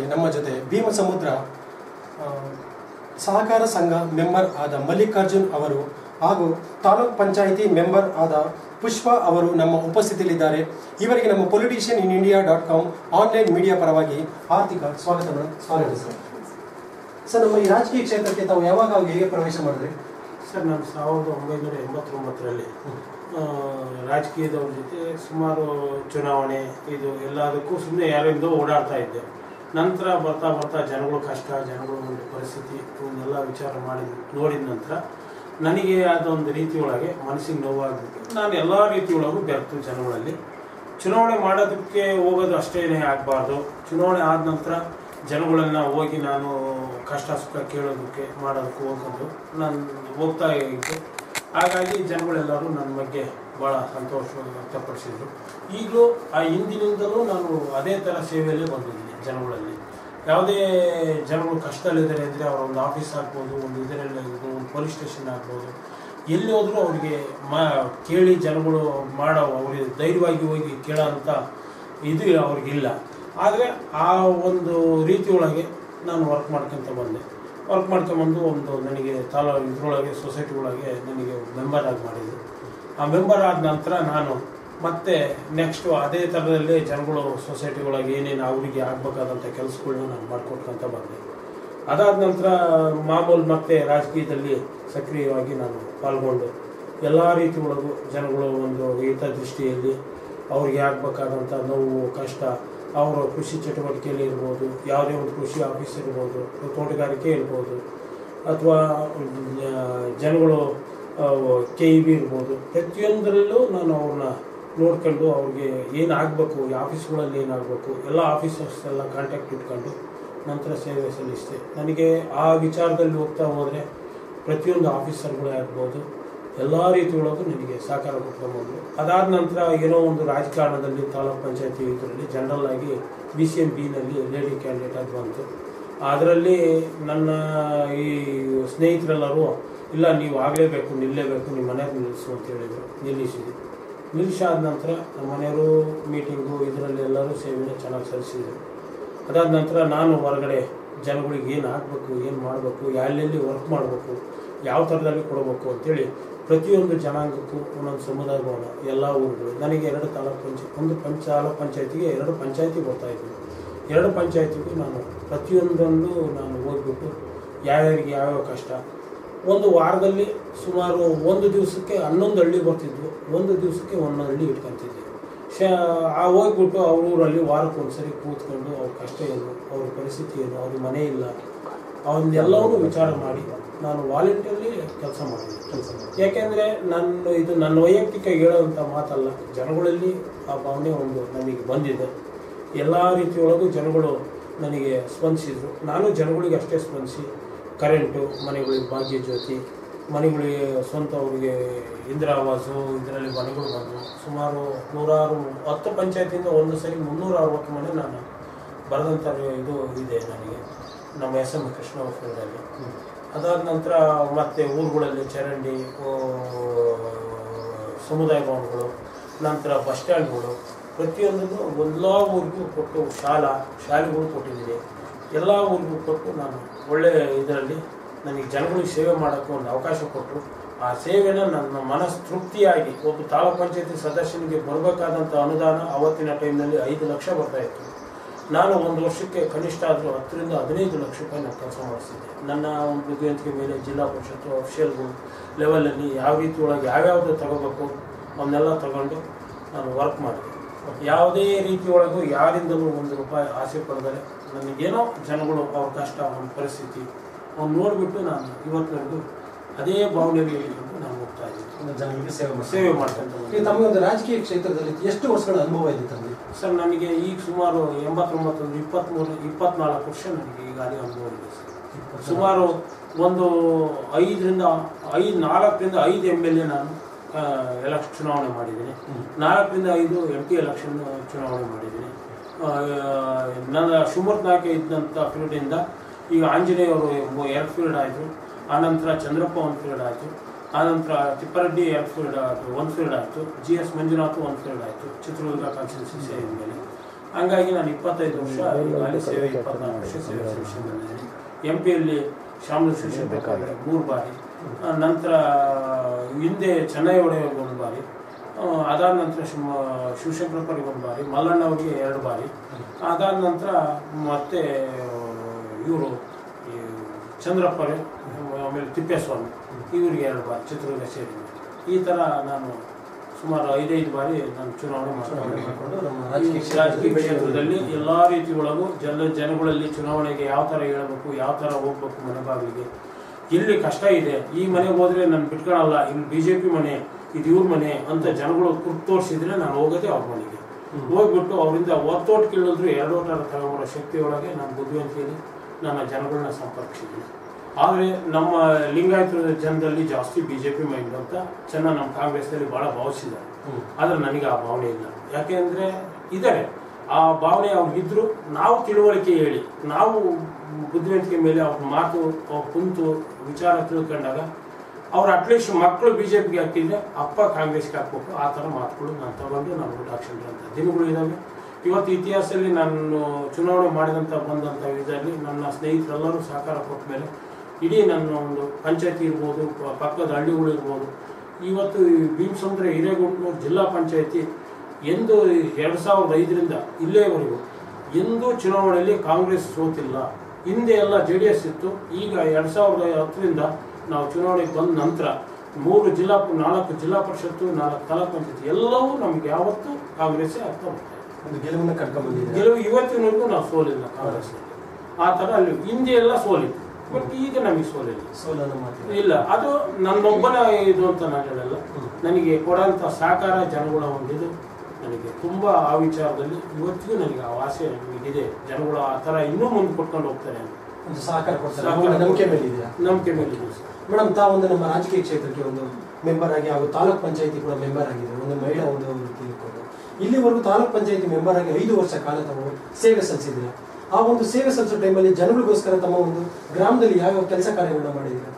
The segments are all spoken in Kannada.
ನಮ್ಮ ಜೊತೆ ಭೀಮಸಮುದ್ರ ಆ, ಸಹಕಾರ ಸಂಘ ಮೆಂಬರ್ ಆದ ಮಲ್ಲಿಕಾರ್ಜುನ್ ಅವರು ಹಾಗೂ ತಾಲೂಕ್ ಪಂಚಾಯಿತಿ ಮೆಂಬರ್ ಆದ ಪುಷ್ಪ ಅವರು ನಮ್ಮ ಉಪಸ್ಥಿತಿಯಲ್ಲಿದ್ದಾರೆ ಇವರಿಗೆ ನಮ್ಮ politician in India dot com online media ಪರವಾಗಿ ಆರ್ಥಿಕ ಸ್ವಾಗತ ಸ್ವಾಗತ ಸರ್ ಸರ್ ನಮ್ಮ ಈ ರಾಜಕೀಯ ಕ್ಷೇತ್ರಕ್ಕೆ ತಾವು ಯಾವಾಗ ಅವಾಗ ಹೇಗೆ ಪ್ರವೇಶ ಮಾಡಿದ್ರಿ ಸರ್ ನಾನು ಸಾವಿರದ ಒಂಬೈನೂರ ಎಂಬತ್ತೊಂಬತ್ತರಲ್ಲಿ ಆ, ರಾಜಕೀಯದವ್ರ ಜೊತೆ ಸುಮಾರು ಚುನಾವಣೆ ಇದು ಎಲ್ಲದಕ್ಕೂ ಸುಮ್ಮನೆ ಯಾರಿಂದೋ ಓಡಾಡ್ತಾ ಇದ್ದೆ ನಂತರ ಬರ್ತಾ ಬರ್ತಾ ಜನಗಳ ಕಷ್ಟ ಜನಗಳ ಒಂದು ಪರಿಸ್ಥಿತಿ ಇವನ್ನೆಲ್ಲ ವಿಚಾರ ಮಾಡಿ ನೋಡಿದ ನಂತರ ನನಗೆ ಆದ ಒಂದು ರೀತಿಯೊಳಗೆ ಮನಸ್ಸಿಗೆ ನೋವಾಗ್ಬಿಟ್ಟು ನಾನು ಎಲ್ಲ ರೀತಿಯೊಳಗೂ ಬೆರೆತು ಜನಗಳಲ್ಲಿ ಚುನಾವಣೆ ಮಾಡೋದಕ್ಕೆ ಹೋಗೋದು ಅಷ್ಟೇನೆ ಆಗಬಾರ್ದು ಚುನಾವಣೆ ಆದ ನಂತರ ಜನಗಳನ್ನ ಹೋಗಿ ನಾನು ಕಷ್ಟ ಸುಖ ಕೇಳೋದಕ್ಕೆ ಮಾಡೋದಕ್ಕೆ ಹೋಗೋದು ನಾನು ಹೋಗ್ತಾ ಇದ್ದೆ ಹಾಗಾಗಿ ಜನಗಳೆಲ್ಲರೂ ನನ್ನ ಬಗ್ಗೆ ಭಾಳ ಸಂತೋಷ ವ್ಯಕ್ತಪಡಿಸಿದ್ರು ಈಗಲೂ ಆ ಹಿಂದಿನಿಂದಲೂ ನಾನು ಅದೇ ಥರ ಸೇವೆಯಲ್ಲೇ ಬಂದಿದ್ದೀನಿ ಜನಗಳಲ್ಲಿ ಯಾವುದೇ ಜನಗಳು ಕಷ್ಟದಲ್ಲಿದ್ದಾರೆ ಅಂದರೆ ಅವರ ಒಂದು ಆಫೀಸ್ ಆಗ್ಬೋದು ಒಂದು ಇದರಲ್ಲಿ ಆಗ್ಬೋದು, ಒಂದು ಪೊಲೀಸ್ ಸ್ಟೇಷನ್ ಆಗ್ಬೋದು ಎಲ್ಲಿ ಹೋದರೂ ಅವರಿಗೆ ಮಾ ಕೇಳಿ ಜನಗಳು ಮಾಡೋ ಅವರಿಗೆ ಧೈರ್ಯವಾಗಿ ಹೋಗಿ ಕೇಳೋ ಅಂಥ ಇದು ಅವ್ರಿಗಿಲ್ಲ ಆದರೆ ಆ ಒಂದು ರೀತಿಯೊಳಗೆ ನಾನು ವರ್ಕ್ ಮಾಡ್ಕೊತ ಬಂದೆ ವರ್ಕ್ ಮಾಡ್ಕೊಂಬಂದು ಒಂದು ನನಗೆ ತಾಲ ಇದರೊಳಗೆ ಸೊಸೈಟಿ ಒಳಗೆ ನನಗೆ ಮೆಂಬರ್ ಆಗಿ ಮಾಡಿದ್ರು ಆ ಮೆಂಬರ್ ಆದ ನಂತರ ನಾನು ಮತ್ತೆ ನೆಕ್ಸ್ಟ್ ಅದೇ ಥರದಲ್ಲೇ ಜನಗಳು ಸೊಸೈಟಿ ಒಳಗೆ ಏನೇನು ಅವರಿಗೆ ಆಗ್ಬೇಕಾದಂಥ ಕೆಲಸಗಳನ್ನ ನಾನು ಮಾಡ್ಕೊಟ್ಕೊಂತ ಬಂದೆ ಅದಾದ ನಂತರ ಮಾಮೂಲು ಮತ್ತೆ ರಾಜಕೀಯದಲ್ಲಿ ಸಕ್ರಿಯವಾಗಿ ನಾನು ಪಾಲ್ಗೊಂಡು ಎಲ್ಲ ರೀತಿ ಒಳಗೂ ಜನಗಳು ಒಂದು ಹಿತದೃಷ್ಟಿಯಲ್ಲಿ ಅವ್ರಿಗೆ ಆಗ್ಬೇಕಾದಂಥ ನೋವು ಕಷ್ಟ ಅವರ ಕೃಷಿ ಚಟುವಟಿಕೆಯಲ್ಲಿ ಇರ್ಬೋದು ಯಾವುದೇ ಒಂದು ಕೃಷಿ ಆಫೀಸ್ ಇರ್ಬೋದು ತೋಟಗಾರಿಕೆ ಇರ್ಬೋದು ಅಥವಾ ಜನಗಳು ಕೆ ಇ ಬಿ ಇರ್ಬೋದು ಪ್ರತಿಯೊಂದರಲ್ಲೂ ನಾನು ಅವ್ರನ್ನ ನೋಡ್ಕೊಂಡು ಅವ್ರಿಗೆ ಏನು ಆಗಬೇಕು ಈ ಆಫೀಸ್ಗಳಲ್ಲಿ ಏನಾಗಬೇಕು ಎಲ್ಲ ಆಫೀಸರ್ಸ್ ಎಲ್ಲ ಕಾಂಟ್ಯಾಕ್ಟ್ ಇಟ್ಕೊಂಡು ನಂತರ ಸೇವೆ ಸಲ್ಲಿಸಿದೆ ನನಗೆ ಆ ವಿಚಾರದಲ್ಲಿ ಹೋಗ್ತಾ ಹೋದರೆ ಪ್ರತಿಯೊಂದು ಆಫೀಸರ್ಗಳೇ ಆಗ್ಬೋದು ಎಲ್ಲ ರೀತಿಯೊಳಗೂ ನನಗೆ ಸಹಕಾರ ಕೊಟ್ಕೊಂಡ್ಬಂದರು ಅದಾದ ನಂತರ ಏನೋ ಒಂದು ರಾಜಕಾರಣದಲ್ಲಿ ತಾಲೂಕ್ ಪಂಚಾಯತಿ ಇದರಲ್ಲಿ ಜನರಲ್ ಆಗಿ ಬಿ ಸಿ ಎಂ ಬಿನಲ್ಲಿ ಲೇಡಿ ಕ್ಯಾಂಡಿಡೇಟ್ ಆಗಿ ಬಂತು ಅದರಲ್ಲಿ ನನ್ನ ಈ ಸ್ನೇಹಿತರೆಲ್ಲರೂ ಇಲ್ಲ ನೀವು ಆಗಲೇಬೇಕು ನಿಲ್ಲಲೇಬೇಕು ನಿಮ್ಮ ಮನೆಯವ್ರು ನಿಲ್ಲಿಸು ಅಂತ ಹೇಳಿದರು ನಿಲ್ಲಿಸಿದ್ವಿ ನಿಲ್ಲಿಸಾದ ನಂತರ ನಮ್ಮ ಮನೆಯವರು ಮೀಟಿಂಗು ಇದರಲ್ಲಿ ಎಲ್ಲರೂ ಸೇವೆನ ಚೆನ್ನಾಗಿ ಸಲ್ಲಿಸಿದರು ಅದಾದ ನಂತರ ನಾನು ಹೊರಗಡೆ ಜನಗಳಿಗೆ ಏನು ಹಾಕಬೇಕು ಏನು ಮಾಡಬೇಕು ಎಲ್ಲೆಲ್ಲಿ ವರ್ಕ್ ಮಾಡಬೇಕು ಯಾವ ಥರದಲ್ಲಿ ಕೊಡಬೇಕು ಅಂತೇಳಿ ಪ್ರತಿಯೊಂದು ಜನಾಂಗಕ್ಕೂ ಒಂದೊಂದು ಸಮುದಾಯ ಭವನ ಎಲ್ಲ ಊರುಗಳು ನನಗೆ ಎರಡು ತಾಲೂಕು ಪಂಚಾಯತ್ ಒಂದು ಪಂಚ ತಾಲೂಕು ಪಂಚಾಯತಿಗೆ ಎರಡು ಪಂಚಾಯತಿ ಬರ್ತಾ ಇದ್ವು ಎರಡು ಪಂಚಾಯತಿಗೂ ನಾನು ಪ್ರತಿಯೊಂದೊಂದು ನಾನು ಹೋಗ್ಬಿಟ್ಟು ಯಾರ್ಯಾರಿಗೆ ಯಾವ್ಯಾವ ಕಷ್ಟ ಒಂದು ವಾರದಲ್ಲಿ ಸುಮಾರು ಒಂದು ದಿವಸಕ್ಕೆ ಹನ್ನೊಂದು ಹಳ್ಳಿ ಬರ್ತಿದ್ವು ಒಂದು ದಿವಸಕ್ಕೆ ಒಂದೊಂದು ಹಳ್ಳಿ ಇಟ್ಕೊಂತಿದ್ವಿ ಶ ಆ ಹೋಗ್ಬಿಟ್ಟು ಅವ್ರ ಊರಲ್ಲಿ ವಾರಕ್ಕೆ ಒಂದ್ಸರಿ ಕೂತ್ಕೊಂಡು ಅವ್ರ ಕಷ್ಟ ಏನು ಅವ್ರ ಪರಿಸ್ಥಿತಿ ಏನು ಅವ್ರ ಮನೆ ಇಲ್ಲ ಅವನ್ನೆಲ್ಲವೂ ವಿಚಾರ ಮಾಡಿ ನಾನು ವಾಲಂಟಿಯರ್ಲಿ ಕೆಲಸ ಮಾಡಿದ್ದೆ ಯಾಕೆಂದರೆ ನನ್ನ ಇದು ನನ್ನ ವೈಯಕ್ತಿಕ ಹೇಳೋವಂಥ ಮಾತಲ್ಲ ಜನಗಳಲ್ಲಿ ಆ ಭಾವನೆ ಒಂದು ನನಗೆ ಬಂದಿದೆ ಎಲ್ಲ ರೀತಿಯೊಳಗೂ ಜನಗಳು ನನಗೆ ಸ್ಪಂದಿಸಿದ್ರು ನಾನು ಜನಗಳಿಗೆ ಅಷ್ಟೇ ಸ್ಪಂದಿಸಿ ಕರೆಂಟು ಮನೆಗಳಿಗೆ ಭಾಗ್ಯ ಜ್ಯೋತಿ ಮನೆಗಳಿಗೆ ಸ್ವಂತ ಅವರಿಗೆ ಇಂದಿರಾ ಆವಾಸು ಇದರಲ್ಲಿ ಮನೆಗಳು ಬಂದವು ಸುಮಾರು ನೂರಾರು ಹತ್ತು ಪಂಚಾಯತಿಂದ ಒಂದು ಸರಿ ಮುನ್ನೂರ ಅರವತ್ತು ಮನೆ ನಾನು ಬರೆದಂಥ ಇದು ಇದೆ ನನಗೆ ನಮ್ಮ ಎಸ್ ಎಂ ಕೃಷ್ಣ ಫೀಲ್ಡಲ್ಲಿ ಅದಾದ ನಂತರ ಮತ್ತೆ ಊರುಗಳಲ್ಲಿ ಚರಂಡಿ ಆ, ಸಮುದಾಯ ಭವನಗಳು ನಂತರ ಬಸ್ ಸ್ಟ್ಯಾಂಡ್ಗಳು ಪ್ರತಿಯೊಂದನ್ನು ಎಲ್ಲ ಊರಿಗೂ ಕೊಟ್ಟು ಶಾಲಾ ಶಾಲೆಗಳು ಕೊಟ್ಟಿದ್ದೀನಿ ಎಲ್ಲ ಊರಿಗೂ ಕೊಟ್ಟು ನಾನು ಒಳ್ಳೆಯ ಇದರಲ್ಲಿ ನನಗೆ ಜನಗಳಿಗೆ ಸೇವೆ ಮಾಡೋಕ್ಕೆ ಒಂದು ಅವಕಾಶ ಕೊಟ್ಟರು ಆ ಸೇವೆನ ನನ್ನ ಮನಸ್ ತೃಪ್ತಿಯಾಗಿ ಒಬ್ಬ ತಾಲೂಕ್ ಪಂಚಾಯತಿ ಸದಸ್ಯನಿಗೆ ಬರಬೇಕಾದಂಥ ಅನುದಾನ ಅವತ್ತಿನ ಟೈಮ್ನಲ್ಲಿ ಐದು ಲಕ್ಷ ಬರ್ತಾ ಇತ್ತು ನಾನು ಒಂದು ವರ್ಷಕ್ಕೆ ಕನಿಷ್ಠ ಆದರೂ ಹತ್ತರಿಂದ ಹದಿನೈದು ಲಕ್ಷ ರೂಪಾಯಿ ನಾನು ಕೆಲಸ ಮಾಡಿಸ್ತಿದ್ದೆ ನನ್ನ ಒಂದು ಬುದ್ಧಿವಂತಿಕೆ ಮೇಲೆ ಜಿಲ್ಲಾ ಪರಿಷತ್ತು ಅಫಿಷಿಯಲ್ಗಳು ಲೆವೆಲಲ್ಲಿ ಯಾವ ರೀತಿ ಒಳಗೆ ಯಾವ್ಯಾವುದು ತಗೋಬೇಕು ಅವನ್ನೆಲ್ಲ ತಗೊಂಡು ನಾನು ವರ್ಕ್ ಮಾಡಿದೆ ಯಾವುದೇ ರೀತಿಯೊಳಗೂ ಯಾರಿಂದಲೂ ಒಂದು ರೂಪಾಯಿ ಆಸೆ ಪಡೆದರೆ ನನಗೇನೋ ಜನಗಳು ಅವ್ರ ಕಷ್ಟ ಅವ್ರ ಪರಿಸ್ಥಿತಿ ಅವ್ನು ನೋಡಿಬಿಟ್ಟು ನಾನು ಇವತ್ತಿನವರೆಗೂ ಅದೇ ಭಾವನೆಯಲ್ಲಿ ಇಟ್ಕೊಂಡು ನಾನು ಹೋಗ್ತಾ ಇದ್ದೀನಿ ಒಂದು ಜನರಿಗೆ ಸೇವೆ ಮಾಡಿ ಸೇವೆ ಮಾಡ್ಕೊಂತ ಈಗ ಬಂದೆ. ತಮಗೊಂದು ರಾಜಕೀಯ ಕ್ಷೇತ್ರದಲ್ಲಿ ಎಷ್ಟು ವರ್ಷಗಳ ಅನುಭವ ಇದೆ ತಮಗೆ ಸರ್ ನನಗೆ ಈಗ ಸುಮಾರು ಎಂಬತ್ತೊಂಬತ್ತು ಇಪ್ಪತ್ತ್ಮೂರು ಇಪ್ಪತ್ನಾಲ್ಕು ವರ್ಷ ನನಗೆ ಈಗಾಗಲೇ ಅನುಭವ ಇದೆ ಸರ್ ಸುಮಾರು ಒಂದು ಐದರಿಂದ ಐದು ನಾಲ್ಕರಿಂದ ಐದು ಎಮ್ ಎಲ್ ಎ ನಾನು ಎಲೆಕ್ಷನ್ ಚುನಾವಣೆ ಮಾಡಿದ್ದೀನಿ ನಾಲ್ಕರಿಂದ ಐದು ಎಂ ಪಿ ಎಲೆಕ್ಷನ್ ಚುನಾವಣೆ ಮಾಡಿದ್ದೀನಿ ಆ, ನನ್ನ ಶಿವಮೂರ್ತಿ ನಾಯಕ ಇದ್ದಂಥ ಫೀಲ್ಡಿಂದ ಈಗ ಆಂಜನೇಯವರು ಎರಡು ಫೀಲ್ಡ್ ಆಯಿತು ಆನಂತರ ಚಂದ್ರಪ್ಪ ಒಂದು ಫೀಲ್ಡ್ ಆಯಿತು ಆನಂತರ ತಿಪ್ಪಾರೆಡ್ಡಿ ಎರಡು ಫೀಲ್ಡ್ ಆಯಿತು ಒಂದು ಫೀಲ್ಡ್ ಆಯಿತು ಜಿ ಎಸ್ ಮಂಜುನಾಥ್ ಒಂದು ಫೀಲ್ಡ್ ಆಯಿತು ಚಿತ್ರದುರ್ಗ ಕಾನ್ಸ್ಟಿಟ್ಯೂನ್ಸಿ ಸೇರಿದ ಮೇಲೆ ಹಂಗಾಗಿ ನಾನು ಇಪ್ಪತ್ತೈದು ವರ್ಷ ಈಗಾಗಲೇ ಸೇವೆ ಇಪ್ಪತ್ನಾಲ್ಕು ವರ್ಷ ಸೇವೆ ಸಲ್ಲಿಸಿದ್ದೇನೆ ಎಂ ಪಿಯಲ್ಲಿ ಶ್ಯಾಮಲ ಶಿವಶಂಕರ್ ಮೂರು ಬಾರಿ ಆ, ನಂತರ ಹಿಂದೆ ಚೆನ್ನೈ ಒಡೆಯವ್ರಿಗೆ ಒಂದು ಬಾರಿ ಆ, ಅದಾದ ನಂತರ ಶಿವ ಶಿವಶಂಕರಪ್ಪರಿಗೆ ಒಂದು ಬಾರಿ ಮಲ್ಲಣ್ಣ ಅವರಿಗೆ ಎರಡು ಬಾರಿ ಅದಾದ ನಂತರ ಮತ್ತೆ ಇವರು ಚಂದ್ರಪ್ಪರೇ ಆಮೇಲೆ ತಿಪ್ಪೇಸ್ವಾಮಿ ಇವರಿಗೆ ಎರಡು ಬಾರಿ ಚಿತ್ರದುರ್ಗ ಸೇರಿದೆ ಈ ಥರ ನಾನು ಸುಮಾರು ಐದೈದು ಬಾರಿ ನಾನು ಚುನಾವಣೆ ಮಾಡ್ಕೊಂಡು ಮಾಡ್ಕೊಂಡು ನಮ್ಮ ಈ ರಾಜಕೀಯ ರಾಜಕೀಯ ಕ್ಷೇತ್ರದಲ್ಲಿ ಕ್ಷೇತ್ರದಲ್ಲಿ ಎಲ್ಲಾ ರೀತಿ ಒಳಗೂ ಜನ ಜನಗಳಲ್ಲಿ ಚುನಾವಣೆಗೆ ಯಾವ ತರ ಹೇಳಬೇಕು ಯಾವ ತರ ಹೋಗ್ಬೇಕು ಮನೆ ಬಾಗಿಲಿಗೆ ಎಲ್ಲಿ ಕಷ್ಟ ಇದೆ ಈ ಮನೆಗೆ ಹೋದ್ರೆ ನಾನು ಬಿಟ್ಕೊಳಲ್ಲ ಇಲ್ಲಿ ಬಿಜೆಪಿ ಮನೆ ಇದು ಇವ್ರ ಮನೆ ಅಂತ ಜನಗಳು ಕುರ್ತು ತೋರಿಸಿದ್ರೆ ನಾನು ಹೋಗೋದೇ ಅವ್ರ ಮನೆಗೆ ಹೋಗ್ಬಿಟ್ಟು ಅವರಿಂದ ಒತ್ತೋಟ್ ಕೇಳಿದ್ರು ಎರಡು ಓಟ ತಗೊಂಬರೋ ಶಕ್ತಿ ಒಳಗೆ ನಾನು ಬುದ್ಧಿವಂತಿಯಲ್ಲಿ ನನ್ನ ಜನಗಳನ್ನ ಸಂಪರ್ಕಿಸಿದ್ದೀನಿ ಆದರೆ ನಮ್ಮ ಲಿಂಗಾಯತ ಜನರಲ್ಲಿ ಜಾಸ್ತಿ ಬಿಜೆಪಿ ಮೈಂಡ್ ಅಂತ ಚೆನ್ನಾಗಿ ನಮ್ಮ ಕಾಂಗ್ರೆಸ್ನಲ್ಲಿ ಬಹಳ ಭಾವಿಸಿದ್ದಾರೆ ಹ್ಮ್. ಆದ್ರೆ ನನಗೆ ಆ ಭಾವನೆ ಇಲ್ಲ ಯಾಕೆಂದ್ರೆ ಇದ್ದಾರೆ ಆ ಭಾವನೆ ಅವ್ರಿಗಿದ್ರು ನಾವು ತಿಳುವಳಿಕೆ ಹೇಳಿ ನಾವು ಬುದ್ಧಿವಂತಿಕೆ ಮೇಲೆ ಅವ್ರ ಮಾತು ಅವ್ರ ಕುಂತು ವಿಚಾರ ತಿಳ್ಕೊಂಡಾಗ ಅವ್ರು ಅಟ್ಲೀಸ್ಟ್ ಮಕ್ಕಳು ಬಿಜೆಪಿಗೆ ಹಾಕಿದ್ರೆ ಅಪ್ಪ ಕಾಂಗ್ರೆಸ್ಗೆ ಹಾಕ್ಬೇಕು ಆ ಥರ ಮಾತುಗಳು ನಾನು ತಗೊಂಡು ನಾನು ಊಟ ಹಾಕ್ಸಿದ್ರಂತ ದಿನಗಳು ಇದಾವೆ ಇವತ್ತು ಇತಿಹಾಸದಲ್ಲಿ ನಾನು ಚುನಾವಣೆ ಮಾಡಿದಂಥ ಬಂದಂಥ ಇದರಲ್ಲಿ ನನ್ನ ಸ್ನೇಹಿತರೆಲ್ಲರೂ ಸಹಕಾರ ಕೊಟ್ಟ ಮೇಲೆ ಇಡೀ ನನ್ನ ಒಂದು ಪಂಚಾಯತಿ ಇರ್ಬೋದು ಪ- ಪಕ್ಕದ ಹಳ್ಳಿಗಳು ಇರ್ಬೋದು ಇವತ್ತು ಈ ಭೀಮಸಂದ್ರ ಹಿರೇಗುಂಟೂರು ಜಿಲ್ಲಾ ಪಂಚಾಯತಿ ಎಂದು ಎರಡು ಸಾವಿರದ ಐದರಿಂದ ಇಲ್ಲೇವರೆಗೂ ಎಂದೂ ಚುನಾವಣೆಯಲ್ಲಿ ಕಾಂಗ್ರೆಸ್ ಸೋತಿಲ್ಲ ಹಿಂದೆ ಎಲ್ಲ ಜೆ ಡಿ ಎಸ್ ಇತ್ತು ಈಗ ಎರಡು ಸಾವಿರದ ಹತ್ತರಿಂದ ನಾವು ಚುನಾವಣೆಗೆ ಬಂದ ನಂತರ ಮೂರು ಜಿಲ್ಲಾ ನಾಲ್ಕು ಜಿಲ್ಲಾ ಪರಿಷತ್ತು ನಾಲ್ಕು ತಾಲೂಕು ಪಂಚಾಯತಿ ಎಲ್ಲವೂ ನಮ್ಗೆ ಯಾವತ್ತೂ ಕಾಂಗ್ರೆಸ್ಸೇ ಆಗ್ತಾ ಬರ್ತಾ ಇದೆ ಒಂದು ಗೆಲುವನ್ನು ಕಟ್ಕೊಂಡ್ ಬಂದಿದ್ದಾರೆ ಗೆಲುವು ಇವತ್ತಿನವರೆಗೂ ನಾವು ಸೋಲಿಲ್ಲ ಕಾಂಗ್ರೆಸ್ನಲ್ಲಿ ಆ ಥರ ಅಲ್ಲಿ ಹಿಂದೆ ಎಲ್ಲ ಸೋಲಿತ್ತು ಬಟ್ ಈಗ ನಮಗೆ ಸೋಲಿಲ್ಲ ಸೋಲನ್ನು ಮಾತಿದೆ ಇಲ್ಲ ಅದು ನನ್ನೊಬ್ಬನ ಇದು ಅಂತ ನಾನು ಹೇಳಲ್ಲ ನನಗೆ ಕೊಡೋಂಥ ಸಹಕಾರ ಜನಗಳ ಒಂದಿದು ನನಗೆ ತುಂಬಾ ಆ ವಿಚಾರದಲ್ಲಿ ಇವತ್ತಿಗೂ ನನಗೆ ಆ ಆಸೆ ಇದೆ ಜನಗಳು ಆ ಥರ ಇನ್ನೂ ಮುಂದೆ ಕೊಟ್ಕೊಂಡು ಹೋಗ್ತಾರೆ ಅಂತ ಒಂದು ಸಹಕಾರ ಕೊಡ್ತಾರೆ ಸಹಕಾರ ಅವರ ನಂಬಿಕೆ ಮೇಲೆ ಇದೆಯಾ ನಂಬಿಕೆ ಮೇಲೆ ಇದೆ ಸರ್ ಮೇಡಮ್ ತಾವೊಂದು ನಮ್ಮ ರಾಜಕೀಯ ಕ್ಷೇತ್ರಕ್ಕೆ ಒಂದು ಮೆಂಬರ್ ಆಗಿ ಹಾಗೂ ತಾಲೂಕ್ ಪಂಚಾಯತಿ ಕೂಡ ಮೆಂಬರ್ ಆಗಿದೆ ಒಂದು ಮಹಿಳಾ ಒಂದು ವೃತ್ತಿ ಇಟ್ಕೊಂಡು ಇಲ್ಲಿವರೆಗೂ ತಾಲೂಕ್ ಪಂಚಾಯತಿ ಮೆಂಬರ್ ಆಗಿ ಐದು ವರ್ಷ ಕಾಲ ತಾವು ಸೇವೆ ಸಲ್ಲಿಸಿದ್ದೀರಾ ಆ ಒಂದು ಸೇವೆ ಸಲ್ಲಿಸೋ ಟೈಮಲ್ಲಿ ಜನಗಳಿಗೋಸ್ಕರ ತಮ್ಮ ಒಂದು ಗ್ರಾಮದಲ್ಲಿ ಯಾವ್ಯಾವ ಕೆಲಸ ಕಾರ್ಯಗಳನ್ನ ಮಾಡಿದ್ದೀರಾ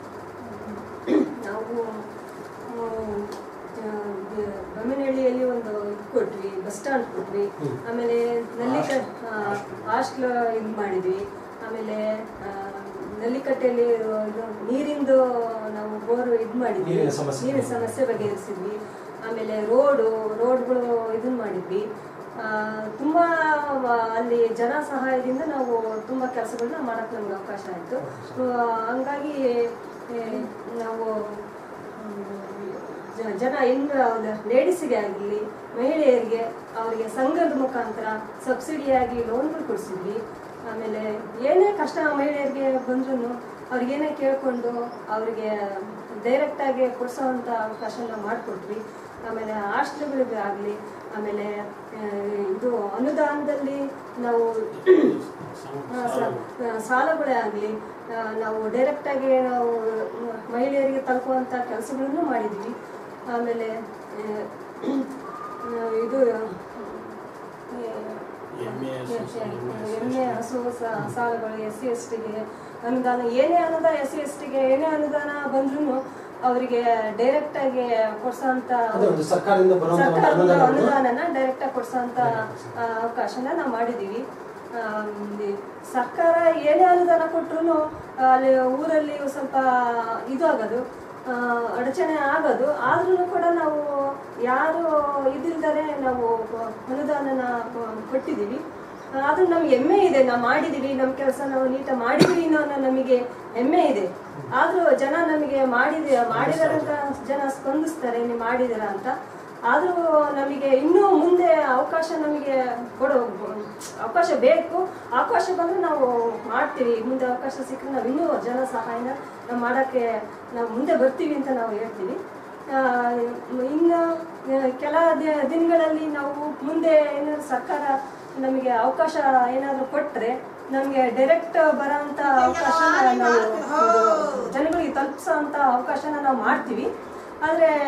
ನಾವು ಬೊಮ್ಮನಹಳ್ಳಿಯಲ್ಲಿ ಒಂದು ಇದು ಕೊಟ್ವಿ ಬಸ್ ಸ್ಟಾಂಡ್ ಕೊಟ್ವಿ ಹ್ಮ್. ಆಮೇಲೆ ನಲ್ಲಿಕ ಹಾಸ್ಟ್ಲ್ ಇದು ಮಾಡಿದ್ವಿ ಆಮೇಲೆ ಆ, ನಲ್ಲಿಕಟ್ಟೆಯಲ್ಲಿ ಇದು ನೀರಿಂದು ನಾವು ಬೋರ್ ಇದು ಮಾಡಿದ್ವಿ ನೀರಿನ ಸಮಸ್ಯೆ. ನೀರಿನ ಸಮಸ್ಯೆ ಬಗೆಹರಿಸಿದ್ವಿ ಆಮೇಲೆ ರೋಡು ರೋಡ್ಗಳು ಇದನ್ನ ಮಾಡಿದ್ವಿ ಆ, ತುಂಬಾ ವ- ಅಲ್ಲಿ ಜನ ಸಹಾಯದಿಂದ ನಾವು ತುಂಬಾ ಕೆಲಸಗಳನ್ನ ಮಾಡಕ್ ನಮ್ಗೆ ಅವಕಾಶ ಆಯ್ತು ಆ, ಹಂಗಾಗಿ ಏ, ನಾವು ಮ್, ಜ- ಜನ ಇನ್ನು ಲೇಡೀಸಿಗೆ ಆಗಲಿ ಮಹಿಳೆಯರಿಗೆ ಅವರಿಗೆ ಸಂಘದ ಮುಖಾಂತರ ಸಬ್ಸಿಡಿಯಾಗಿ ಲೋನ್ಗಳು ಕೊಡಿಸಿದ್ವಿ ಆಮೇಲೆ ಏನೇ ಕಷ್ಟ ಮಹಿಳೆಯರಿಗೆ ಬಂದ್ರು ಅವ್ರಿಗೇನೇ ಕೇಳ್ಕೊಂಡು ಅವರಿಗೆ ಡೈರೆಕ್ಟಾಗಿ ಕೊಡಿಸೋವಂಥ ಅವಕಾಶನ ಮಾಡಿಕೊಟ್ವಿ ಆಮೇಲೆ ಹಾಸ್ಟೆಲ್ಗಳಿಗೆ ಆಗಲಿ ಆಮೇಲೆ ಆ, ಇದು ಅನುದಾನದಲ್ಲಿ ನಾವು ಆ, ಸ- ಆ, ಸಾಲಗಳೇ ಆಗಲಿ ನಾವು ಡೈರೆಕ್ಟಾಗಿ ನಾವು ಆ, ಮಹಿಳೆಯರಿಗೆ ತಲುಪುವಂಥ ಕೆಲಸಗಳನ್ನು ಮಾಡಿದ್ವಿ ಆಮೇಲೆ ಆ, ಆ, ಇದು ಎಮ್ಮೆ ಹಸು, ಎಮ್ಮೆ ಹಸು. ಎಮ್ಮೆ ಹಸು ಸ- ಸಾಲಗಳು ಎಸ್ ಸಿ ಎಸ್ ಟಿಗೆ ಅನುದಾನ ಏನೇ ಅನುದಾನ ಎಸ್ ಸಿ ಎಸ್ ಟಿಗೆ ಏನೇ ಅನುದಾನ ಬಂದ್ರೂ ಅವರಿಗೆ ಡೈರೆಕ್ಟ್ ಆಗಿ ಕೊಡ್ಸೋಂತ ಅದೇ ಒಂದು ಸರ್ಕಾರದಿಂದ ಬರುವಂತ ಒಂದು ಸರ್ಕಾರದ ಅನುದಾನವನ್ನು ಅನುದಾನನ ಡೈರೆಕ್ಟ್ ಆಗಿ ಕೊಡ್ಸೋಂತ ಆ, ಅವಕಾಶನ ನಾವು ಮಾಡಿದೀವಿ ಆಮ್, ಈ ಸರ್ಕಾರ ಏನೇ ಅನುದಾನ ಕೊಟ್ರು ಅಲ್ಲಿ ಊರಲ್ಲಿ ಸ್ವಲ್ಪ ಇದು ಆಗೋದು ಆ, ಅಡಚಣೆ ಆಗೋದು ಆದ್ರೂ ಕೂಡ ನಾವು ಯಾರು ಇದಿಲ್ದರೆ ನಾವು ಅನುದಾನನ ಕೊಟ್ಟಿದ್ದೀವಿ ಆದ್ರೂ ನಮ್ಗೆ ಹೆಮ್ಮೆ ಇದೆ ನಾವು ಮಾಡಿದೀವಿ ನಮ್ಮ ಕೆಲಸ ನಾವು ನೀಟಾಗಿ ಮಾಡಿದೀವಿ ಅನ್ನೋ ನಮಗೆ ಹೆಮ್ಮೆ ಇದೆ ಆದ್ರೂ ಜನ ನಮಗೆ ಮಾಡಿದ ಮಾಡಿದಾರೆ ಅಂತ ಜನ ಸ್ಪಂದಿಸ್ತಾರೆ ನೀವು ಮಾಡಿದಿರ ಅಂತ ಆದ್ರೂ ನಮಗೆ ಇನ್ನೂ ಮುಂದೆ ಅವಕಾಶ ನಮಗೆ ಕೊಡೋ ಅವಕಾಶ ಬೇಕು ಅವಕಾಶ ಬಂದ್ರೆ ನಾವು ಮಾಡ್ತೀವಿ ಮುಂದೆ ಅವಕಾಶ ಸಿಕ್ಕರೆ ನಾವು ಇನ್ನೂ ಜನ ಸಹಾಯನ ನಾವು ಮಾಡೋಕ್ಕೆ ನಾವು ಮುಂದೆ ಬರ್ತೀವಿ ಅಂತ ನಾವು ಹೇಳ್ತೀವಿ ಆ, ಇನ್ನು ಆ, ಕೆಲ ದಿ- ದಿನಗಳಲ್ಲಿ ನಾವು ಮುಂದೆ ಏನಾದ್ರು ಸರ್ಕಾರ ನಮಗೆ ಅವಕಾಶ ಏನಾದರೂ ಕೊಟ್ಟರೆ ನಮಗೆ ಡೈರೆಕ್ಟ್ ಬರೋಂಥ ಅವಕಾಶ ನಾವು ಒಂದು ಜನಗಳಿಗೆ ತಲುಪಿಸೋ ಅಂಥ ಅವಕಾಶನ ನಾವು ಮಾಡ್ತೀವಿ ಆದರೆ